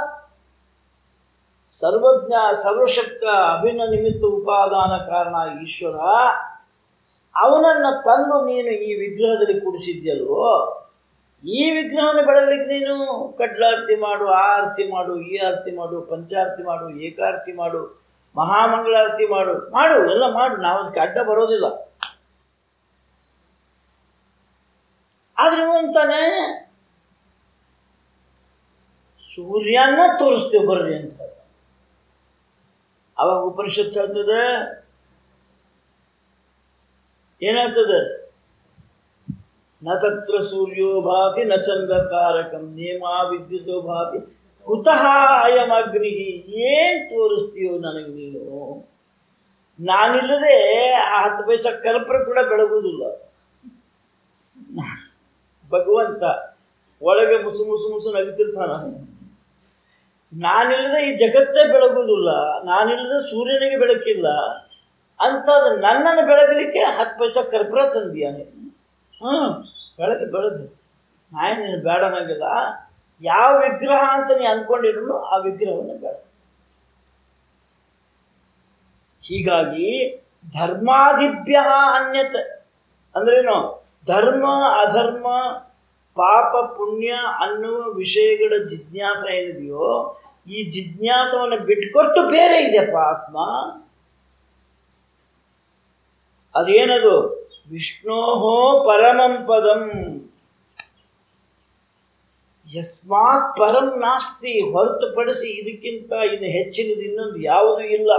ಸರ್ವಜ್ಞ ಸರ್ವಶಕ್ತ ಅಭಿನ್ನ ನಿಮಿತ್ತ ಉಪಾದಾನ ಕಾರಣ ಈಶ್ವರ ಅವನನ್ನು ತಂದು ನೀನು ಈ ವಿಗ್ರಹದಲ್ಲಿ ಕೂಡಿಸಿದ್ಯಲ್ವೋ ಈ ವಿಗ್ರಹವನ್ನು ಬೆಳಗಲಿಕ್ಕೆ ನೀನು ಕಡ್ಲಾರ್ತಿ ಮಾಡು ಆ ಆರತಿ ಮಾಡು ಈ ಆರತಿ ಮಾಡು ಪಂಚಾರತಿ ಮಾಡು ಏಕಾರತಿ ಮಾಡು ಮಹಾಮಂಗಳಾರತಿ ಮಾಡು ಮಾಡು ಎಲ್ಲ ಮಾಡು ನಾವು ಅದಕ್ಕೆ ಅಡ್ಡ ಬರೋದಿಲ್ಲ ಆದ್ರೆ ಇವ ಅಂತಾನೆ ಸೂರ್ಯನ ತೋರಿಸ್ತೇವೆ ಬರ್ರಿ ಅಂತ ಅವಾಗ ಉಪನಿಷತ್ತು ಹೇಳ್ತದೆ ಏನಾಗ್ತದೆ ನ ತತ್ರ ಸೂರ್ಯೋ ಭಾತಿ ನ ಚಂದ್ರ ತಾರಕಂ ನೇಮ ವಿದ್ಯುತ್ತೋ ಭಾತಿ ಕುತಃ ಅಯಂ ಅಗ್ನಿ ಏನ್ ತೋರಿಸ್ತೀಯೋ ನನಗೆ ನೀನು ನಾನಿಲ್ಲದೆ ಆ ಹತ್ತು ಪೈಸಾ ಕಲ್ಪನೆ ಕೂಡ ಬೆಳಗುವುದಿಲ್ಲ ಭಗವಂತ ಒಳಗೆ ಮುಸು ಮುಸು ಮುಸು ನಗುತ್ತಿರ್ತಾನ ನಾನಿಲ್ಲದೆ ಈ ಜಗತ್ತೇ ಬೆಳಗುವುದಿಲ್ಲ ನಾನಿಲ್ಲದೆ ಸೂರ್ಯನಿಗೆ ಬೆಳಕಿಲ್ಲ ಅಂಥದ್ದು ನನ್ನನ್ನು ಬೆಳಗಲಿಕ್ಕೆ ಹತ್ತು ಪೈಸಾ ಕರ್ಪೂರ ತಂದಿಯಾನೆ ಹ್ಞೂ ಬೆಳಗ್ಗೆ ಬೆಳಗ್ಗೆ ನಾಯಿ ನೀನು ಬೇಡ ಅನ್ನಂಗಿಲ್ಲ ಯಾವ ವಿಗ್ರಹ ಅಂತ ನೀ ಅಂದ್ಕೊಂಡಿರೋನು ಆ ವಿಗ್ರಹವನ್ನು ಬೇಡ ಹೀಗಾಗಿ ಧರ್ಮಾದಿಭ್ಯ ಅನ್ಯತ್ ಅಂದ್ರೇನು ಧರ್ಮ ಅಧರ್ಮ ಪಾಪ ಪುಣ್ಯ ಅನ್ನುವ ವಿಷಯಗಳ ಜಿಜ್ಞಾಸ ಏನಿದೆಯೋ ಈ ಜಿಜ್ಞಾಸವನ್ನು ಬಿಟ್ಕೊಟ್ಟು ಬೇರೆ ಇದೆಯಪ್ಪ ಆತ್ಮ ಅದೇನದು ವಿಷ್ಣೋಹೋ ಪರಮಂ ಪದಂ ಯಸ್ಮಾತ್ ಪರಂ ನಾಸ್ತಿ ಹೊರತುಪಡಿಸಿ ಇದಕ್ಕಿಂತ ಇನ್ನು ಹೆಚ್ಚಿನದು ಇನ್ನೊಂದು ಯಾವುದೂ ಇಲ್ಲ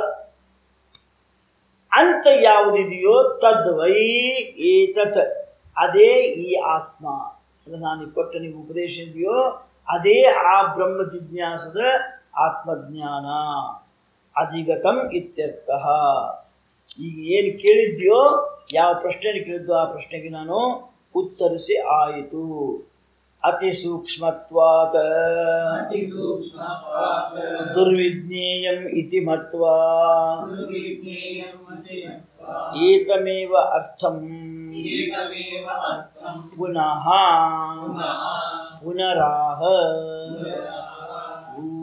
ಅಂತ ಯಾವುದಿದೆಯೋ ತದ್ವೈ ಏತತ್ ಅದೇ ಈ ಆತ್ಮ ಅದು ನಾನು ಕೊಟ್ಟ ನೀವು ಉಪದೇಶ ಇದೆಯೋ ಅದೇ ಆ ಬ್ರಹ್ಮ ಜಿಜ್ಞಾಸದ ಆತ್ಮಜ್ಞಾನ ಅಧಿಗತಂ ಇತ್ಯರ್ಥ ಈಗ ಏನು ಕೇಳಿದ್ಯೋ ಯಾವ ಪ್ರಶ್ನೆ ಕೇಳಿದ್ದು ಆ ಪ್ರಶ್ನೆಗೆ ನಾನು ಉತ್ತರಿಸಿ ಆಯಿತು ಅತಿ ಸೂಕ್ಷ್ಮತ್ವಾತ್ ಅತಿಸೂಕ್ಷ್ಮತ್ವಾತ್ ದುರ್ವಿಜ್ಞೇಯಂ ಇತಿ ಮತ್ವಾ ದುರ್ವಿಜ್ಞೇಯಂ ಮತಿಮತ್ವಾ ಏತಮೇವ ಅರ್ಥಂ ಏಕಮೇವ ಅರ್ಥಂ ಪುನಃ ಪುನಃ ಪುನರಾಹ ಪುನರಾಹ ಊ.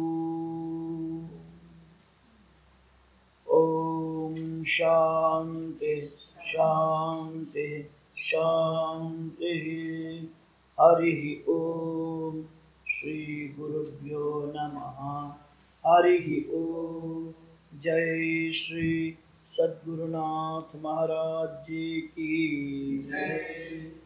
ಓಂ ಶಾಂತಿ ಶಾಂತಿ ಶಾಂತಿ ಹರಿ ಓಂ ಶ್ರೀ ಗುರುಭ್ಯೋ ನಮಃ ಹರಿ ಓಂ ಜೈ ಶ್ರೀ ಸದ್ಗುರುನಾಥ ಮಹಾರಾಜ್ ಜಿ ಕಿ ಜೈ